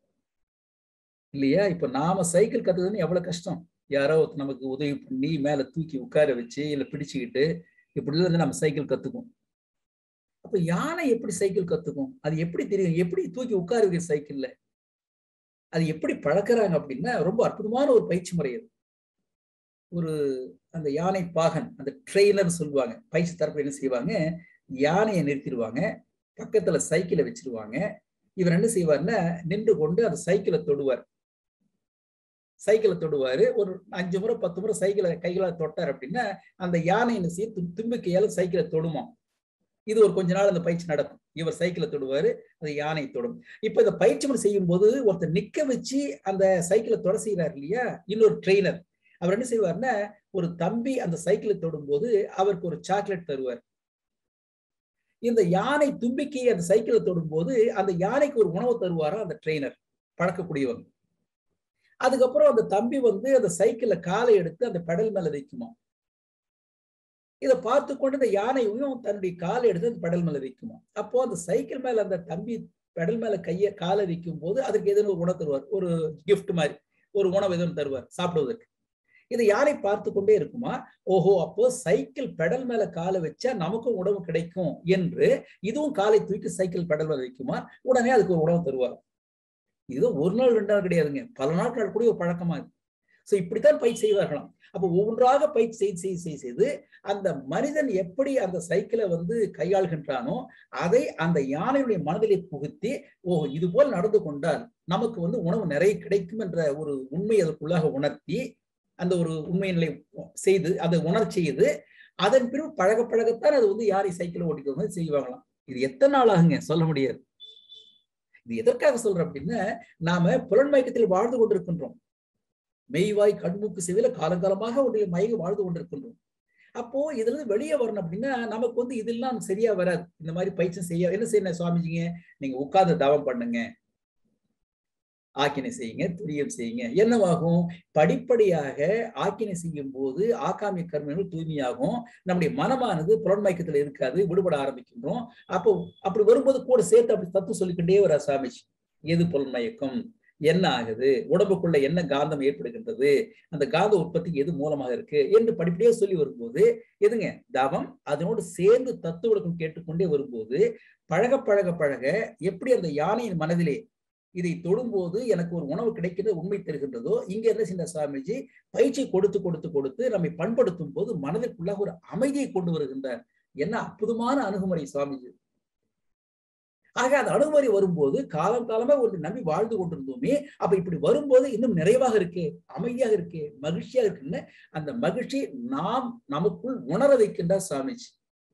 இல்லையா இப்ப நாம சைக்கிள் கத்துறதுன்னு எவ்வளவு கஷ்டம் யாரோ நமக்கு உதவி பண்ணி மேல தூக்கி உட்கார வச்சு இல்ல பிடிச்சுக்கிட்டு இப்படி இருந்து நம்ம சைக்கிள் கத்துக்கும் அப்ப யானை எப்படி சைக்கிள் கத்துக்கும் அது எப்படி தெரியும் எப்படி தூக்கி உட்கார வைக்கிற சைக்கிள்ல அது எப்படி பழக்கிறாங்க அப்படின்னா ரொம்ப அற்புதமான ஒரு பயிற்சி முறை அது ஒரு அந்த யானை பாகன் அந்த ட்ரெயினர் சொல்லுவாங்க பயிற்சி தரப்பு என்ன செய்வாங்க யானையை நிறுத்திடுவாங்க பக்கத்துல சைக்கிளை வச்சிருவாங்க இவர் என்ன செய்வார்னா நின்று கொண்டு அந்த சைக்கிளை தொடுவார் சைக்கிளை தொடுவாரு ஒரு அஞ்சு முறை பத்து முறை சைக்கிளை கைகளால் தொட்டார் அப்படின்னா அந்த யானை என்ன செய்ய தும்பிக்கையால சைக்கிளை தொடுமா இது ஒரு கொஞ்ச நாள் அந்த பயிற்சி நடக்கும் இவர் சைக்கிளை தொடுவாரு அது யானை தொடும் இப்ப இந்த பயிற்சி முறை செய்யும் போது ஒருத்தர் நிக்க வச்சு அந்த சைக்கிளை தொட செய்யறாரு இல்லையா இன்னொரு ட்ரெயினர் அவர் என்ன செய்வார்னா ஒரு தம்பி அந்த சைக்கிளை தொடும் போது அவருக்கு ஒரு சாக்லேட் தருவார் இந்த யானை தும்பிக்கை அந்த சைக்கிளை தொடும் போது அந்த யானைக்கு ஒரு உணவு தருவாரா அந்த ட்ரெயினர் பழக்கக்கூடியவங்க அதுக்கப்புறம் அந்த தம்பி வந்து அந்த சைக்கிள்ல காலை எடுத்து அந்த பெடல் மேல வைக்குமா இதை பார்த்து கொண்டு இந்த யானையும் தன்னுடைய காலை எடுத்து அந்த பெடல் மேல வைக்குமா அப்போ அந்த சைக்கிள் மேல அந்த தம்பி பெடல் மேல கைய காலை வைக்கும் போது அதுக்கு எதுன்னு ஒரு உணவு தருவார் ஒரு கிஃப்ட் மாதிரி ஒரு உணவு எதுவும் தருவார் சாப்பிடுவதற்கு இது யாரை பார்த்து கொண்டே இருக்குமா ஓஹோ அப்போ சைக்கிள் பெடல் மேல காலை வச்சா நமக்கும் உணவு கிடைக்கும் என்று இதுவும் காலை தூக்கி சைக்கிள் பெடல் மேல வைக்குமா உடனே அதுக்கு ஒரு உணவு தருவார் இது ஒரு நாள் ரெண்டு நாள் கிடையாதுங்க பல நாட்கள் கூட ஒரு பழக்கமா இருக்கு சோ இப்படித்தான் பயிற்சி செய்வார்களாம் அப்ப ஒவ்வொன்றாக பயிற்சி செய்து செய்து செய்து செய்து அந்த மனிதன் எப்படி அந்த சைக்கிளை வந்து கையாள்கின்றானோ அதை அந்த யானையுடைய மனதிலே புகுத்தி ஓ இது போல் நடந்து கொண்டால் நமக்கு வந்து உணவு நிறைய கிடைக்கும் என்ற ஒரு உண்மை அதற்குள்ளாக உணர்த்தி அந்த ஒரு உண்மை நிலை செய்து அதை உணர் செய்து அதன் பிறகு பழக பழகத்தான் அது வந்து யாரை சைக்கிள் ஓட்டிக்கிறது செய்வாங்களாம் இது எத்தனை நாள் ஆகுங்க சொல்ல முடியாது இது எதற்காக சொல்றோம் அப்படின்னா நாம புலன்மயக்கத்தில் வாழ்ந்து கொண்டிருக்கின்றோம் மெய்வாய் கண்மூக்கு செவில காலங்காலமாக ஒன்றில் மயங்கி வாழ்ந்து கொண்டிருக்கின்றோம் அப்போ இதுல இருந்து வெளியே வரணும் அப்படின்னா நமக்கு வந்து இதெல்லாம் சரியா வராது இந்த மாதிரி பயிற்சி செய்ய என்ன செய்யணும் சுவாமிஜிங்க நீங்க உட்கார்ந்து தவம் பண்ணுங்க ஆக்கினை செய்யுங்க துரியம் செய்யுங்க என்னவாகும் படிப்படியாக ஆக்கினை செய்யும் போது ஆக்காமிய கர்மங்கள் தூய்மையாகும் நம்முடைய மனமானது புலன்மயக்கத்துல இருக்காது விடுபட ஆரம்பிக்கின்றோம் அப்போ அப்படி வரும்போது கூட சேர்த்து அப்படி தத்து சொல்லிக்கிட்டே வர சாமிஜி எது புலன்மயக்கம் என்ன ஆகுது உடம்புக்குள்ள என்ன காந்தம் ஏற்படுகின்றது அந்த காந்த உற்பத்திக்கு எது மூலமாக இருக்கு என்று படிப்படியாக சொல்லி வரும்போது எதுங்க தவம் அதனோடு சேர்ந்து தத்துவ விளக்கம் கேட்டுக்கொண்டே வரும்போது பழக பழக பழக எப்படி அந்த யானையின் மனதிலே இதை தொடும்போது எனக்கு ஒரு உணவு கிடைக்கிறது உண்மை தருகின்றதோ இங்க என்ன செய்ய சுவாமிஜி பயிற்சி கொடுத்து கொடுத்து கொடுத்து நம்மை பண்படுத்தும் போது மனதிற்குள்ளாக ஒரு அமைதியை கொண்டு வருகின்றார் என்ன அற்புதமான அணுகுமுறை சுவாமிஜி ஆக அந்த அணுகுமுறை வரும்போது காலம் காலமா ஒரு நம்பி வாழ்ந்து கொண்டிருந்தோமே அப்ப இப்படி வரும்போது இன்னும் நிறைவாக இருக்கே அமைதியாக இருக்கே மகிழ்ச்சியாக இருக்குன்னு அந்த மகிழ்ச்சி நாம் நமக்குள் உணர வைக்கின்றார் சுவாமிஜி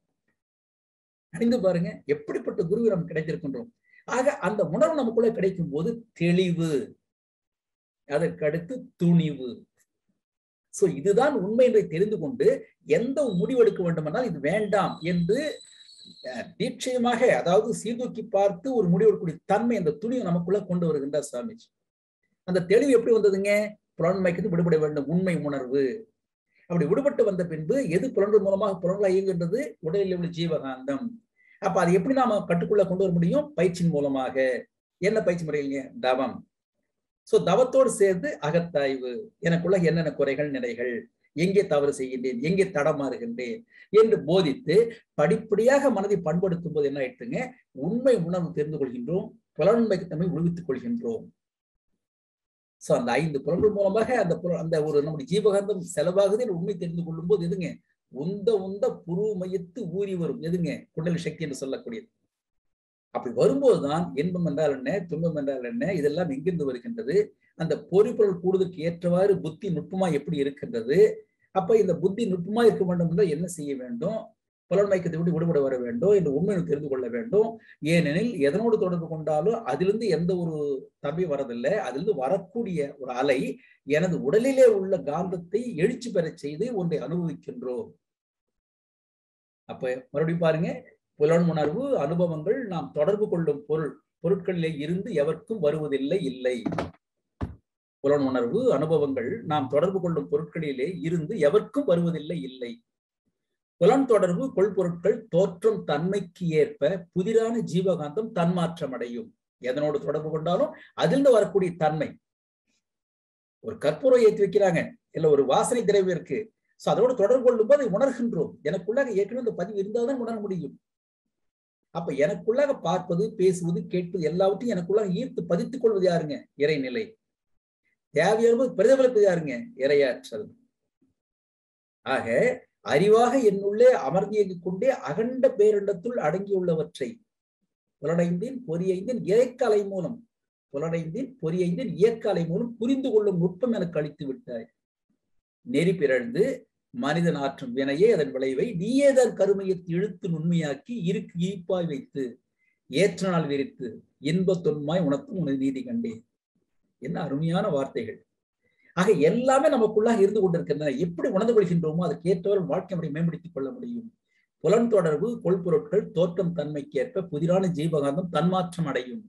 அறிந்து பாருங்க எப்படிப்பட்ட குருவை நமக்கு கிடைத்திருக்கின்றோம் ஆக அந்த உணர்வு நமக்குள்ள கிடைக்கும் போது தெளிவு அதற்கடுத்து துணிவு சோ இதுதான் உண்மை என்பதை தெரிந்து கொண்டு எந்த முடிவெடுக்க வேண்டுமென்றால் இது வேண்டாம் என்று தீட்சயமாக அதாவது சீர்தூக்கி பார்த்து ஒரு முடிவெடுக்கக்கூடிய தன்மை அந்த துணியை நமக்குள்ள கொண்டு வருகின்றார் சுவாமிஜி அந்த தெளிவு எப்படி வந்ததுங்க புலன்மைக்கு விடுபட வேண்டும் உண்மை உணர்வு அப்படி விடுபட்டு வந்த பின்பு எது புலன்கள் மூலமாக புலன்கள் இயங்குகின்றது உடலில் உள்ள ஜீவகாந்தம் அப்ப அது எப்படி நாம கட்டுக்குள்ள கொண்டு வர முடியும் பயிற்சியின் மூலமாக என்ன பயிற்சி முறையிங்க தவம் சோ தவத்தோடு சேர்ந்து அகத்தாய்வு எனக்குள்ள என்னென்ன குறைகள் நிறைகள் எங்கே தவறு செய்கின்றேன் எங்கே தடமாறுகின்றேன் என்று போதித்து படிப்படியாக மனதை பண்படுத்தும் போது என்ன ஆயிட்டுங்க உண்மை உணர்வு தெரிந்து கொள்கின்றோம் புலன்மைக்கு தம்மை உழுவித்துக் கொள்கின்றோம் சோ அந்த ஐந்து புலன்கள் மூலமாக அந்த புல- அந்த ஒரு நம்முடைய ஜீவகாந்தம் செலவாகுது என்ற உண்மை தெரிந்து கொள்ளும் போது எதுங்க உந்த உந்த புருவ மையத்து ஊறி வரும் எதுங்க குண்டலி சக்தி என்று சொல்லக்கூடியது அப்படி வரும்போதுதான் இன்பம் என்றால் என்ன துன்பம் என்றால் என்ன இதெல்லாம் எங்கிருந்து வருகின்றது அந்த பொறிப்பொருள் கூடுதலுக்கு ஏற்றவாறு புத்தி நுட்பமா எப்படி இருக்கின்றது அப்ப இந்த புத்தி நுட்பமா இருக்க வேண்டும் என்றால் என்ன செய்ய வேண்டும் புலன்மயக்கத்தை விட்டு விடுபட வர வேண்டும் என்று உண்மையை தெரிந்து கொள்ள வேண்டும் ஏனெனில் எதனோடு தொடர்பு கொண்டாலும் அதிலிருந்து எந்த ஒரு தன்மை வரதில்லை அதிலிருந்து வரக்கூடிய ஒரு அலை எனது உடலிலே உள்ள காந்தத்தை எழுச்சி பெறச் செய்து ஒன்றை அனுபவிக்கின்றோம் அப்ப மறுபடியும் பாருங்க புலனுணர்வு அனுபவங்கள் நாம் தொடர்பு கொள்ளும் பொருள் பொருட்களிலே இருந்து எவர்க்கும் வருவதில்லை இல்லை புலனுணர்வு அனுபவங்கள் நாம் தொடர்பு கொள்ளும் பொருட்களிலே இருந்து எவர்க்கும் வருவதில்லை இல்லை புலன் தொடர்பு கொள்பொருட்கள் தோற்றம் தன்மைக்கு ஏற்ப புதிரான ஜீவகாந்தம் தன்மாற்றம் அடையும் எதனோடு தொடர்பு கொண்டாலும் அதிலிருந்து வரக்கூடிய தன்மை ஒரு கற்பூரம் ஏற்றி வைக்கிறாங்க இல்ல ஒரு வாசனை திரவியம் இருக்கு சோ அதோடு தொடர்பு கொள்ளும் போது அதை உணர்கின்றோம் எனக்குள்ளாக ஏற்கனவே அந்த பதிவு இருந்தால்தான் உணர முடியும் அப்ப எனக்குள்ளாக பார்ப்பது பேசுவது கேட்பது எல்லாவற்றையும் எனக்குள்ளாக ஈர்த்து பதித்துக் கொள்வது யாருங்க இறைநிலை தேவையானது பிரதிபலிப்பது யாருங்க இரையாற்றல் ஆக அறிவாக என்னுள்ளே அமர்ந்தியங்கிக் கொண்டே அகண்ட பேரண்டத்துள் அடங்கியுள்ளவற்றை புலனைந்தின் பொறியைந்தின் இயக்கலை மூலம் புலனைந்தின் பொறியைந்தின் இயக்கலை மூலம் புரிந்து கொள்ளும் நுட்பம் எனக்கு அளித்து விட்டாய் நெறி பிறழ்ந்து மனிதன் ஆற்றும் வினையே அதன் விளைவை நீயேதான் கருமையத்தை இழுத்து நுண்மையாக்கி இருக்கு ஈப்பாய் வைத்து ஏற்ற நாள் விரித்து இன்பத் தொன்மாய் உணர்த்தும் உனது நீதி கண்டேன் என்ன அருமையான வார்த்தைகள் ஆக எல்லாமே நமக்குள்ளாக இருந்து கொண்டிருக்கின்றன எப்படி உணர்ந்து கொள்கின்றோமோ அதற்கு ஏற்றவர் வாழ்க்கை முறை மேம்படுத்திக் கொள்ள முடியும் புலன் தொடர்பு கொள்பொருட்கள் தோற்றம் தன்மைக்கு ஏற்ப புதிரான ஜீவகாந்தம் தன்மாற்றம் அடையும்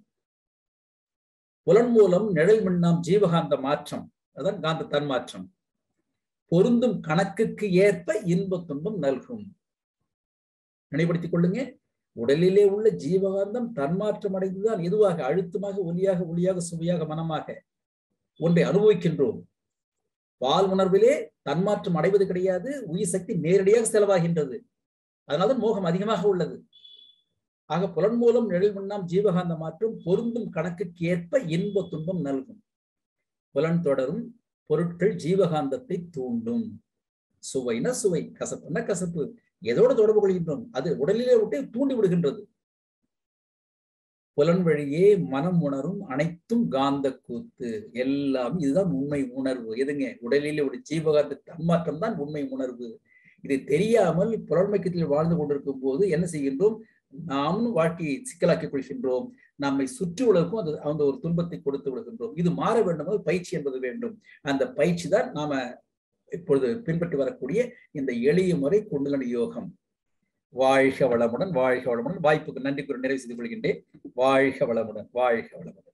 புலன் மூலம் நிழல் மின்னாம் ஜீவகாந்த மாற்றம் அதான் காந்த தன்மாற்றம் பொருந்தும் கணக்குக்கு ஏற்ப இன்ப துன்பம் நல்கும் நினைவுபடுத்திக் கொள்ளுங்க உடலிலே உள்ள ஜீவகாந்தம் தன்மாற்றம் அடைந்துதான் எதுவாக அழுத்தமாக ஒலியாக ஒளியாக சுவையாக மனமாக ஒன்றை அனுபவிக்கின்றோம் பால் உணர்விலே தன்மாற்றம் அடைவது கிடையாது உயிர் சக்தி நேரடியாக செலவாகின்றது அதனால்தான் மோகம் அதிகமாக உள்ளது ஆக புலன் மூலம் நிழல் முன்னாம் ஜீவகாந்த மாற்றம் பொருந்தும் கணக்குக்கு ஏற்ப இன்ப துன்பம் நல்கும் புலன் தொடரும் பொருட்கள் ஜீவகாந்தத்தை தூண்டும் சுவைனா சுவை கசப்புனா கசப்பு எதோடு தொடர்பு கொள்கின்றோம் அது உடலிலே விட்டு தூண்டி விடுகின்றது புலன் வழியே மனம் உணரும் அனைத்தும் காந்த கூத்து எல்லாம் இதுதான் உண்மை உணர்வு எதுங்க உடலிலே ஒரு ஜீவகாந்த தன்மாற்றம் தான் உண்மை உணர்வு இது தெரியாமல் புலன்மைக்கத்தில் வாழ்ந்து கொண்டிருக்கும் போது என்ன செய்கின்றோம் நாமும் வாழ்க்கையை சிக்கலாக்கிக் கொள்கின்றோம் நம்மை சுற்றி உலகம் அது அந்த ஒரு துன்பத்தை கொடுத்து விடுகின்றோம் இது மாற வேண்டும் பயிற்சி என்பது வேண்டும் அந்த பயிற்சி தான் நாம இப்பொழுது பின்பற்றி வரக்கூடிய இந்த எளிய முறை குண்டலனி யோகம் வாழ்க வளமுடன் வாழ்க வளமுடன் வாய்ப்புக்கு நன்றி கூற நிறைவு செய்து கொள்கின்றேன் வாழ்க வளமுடன் வாழ்க வளமுடன்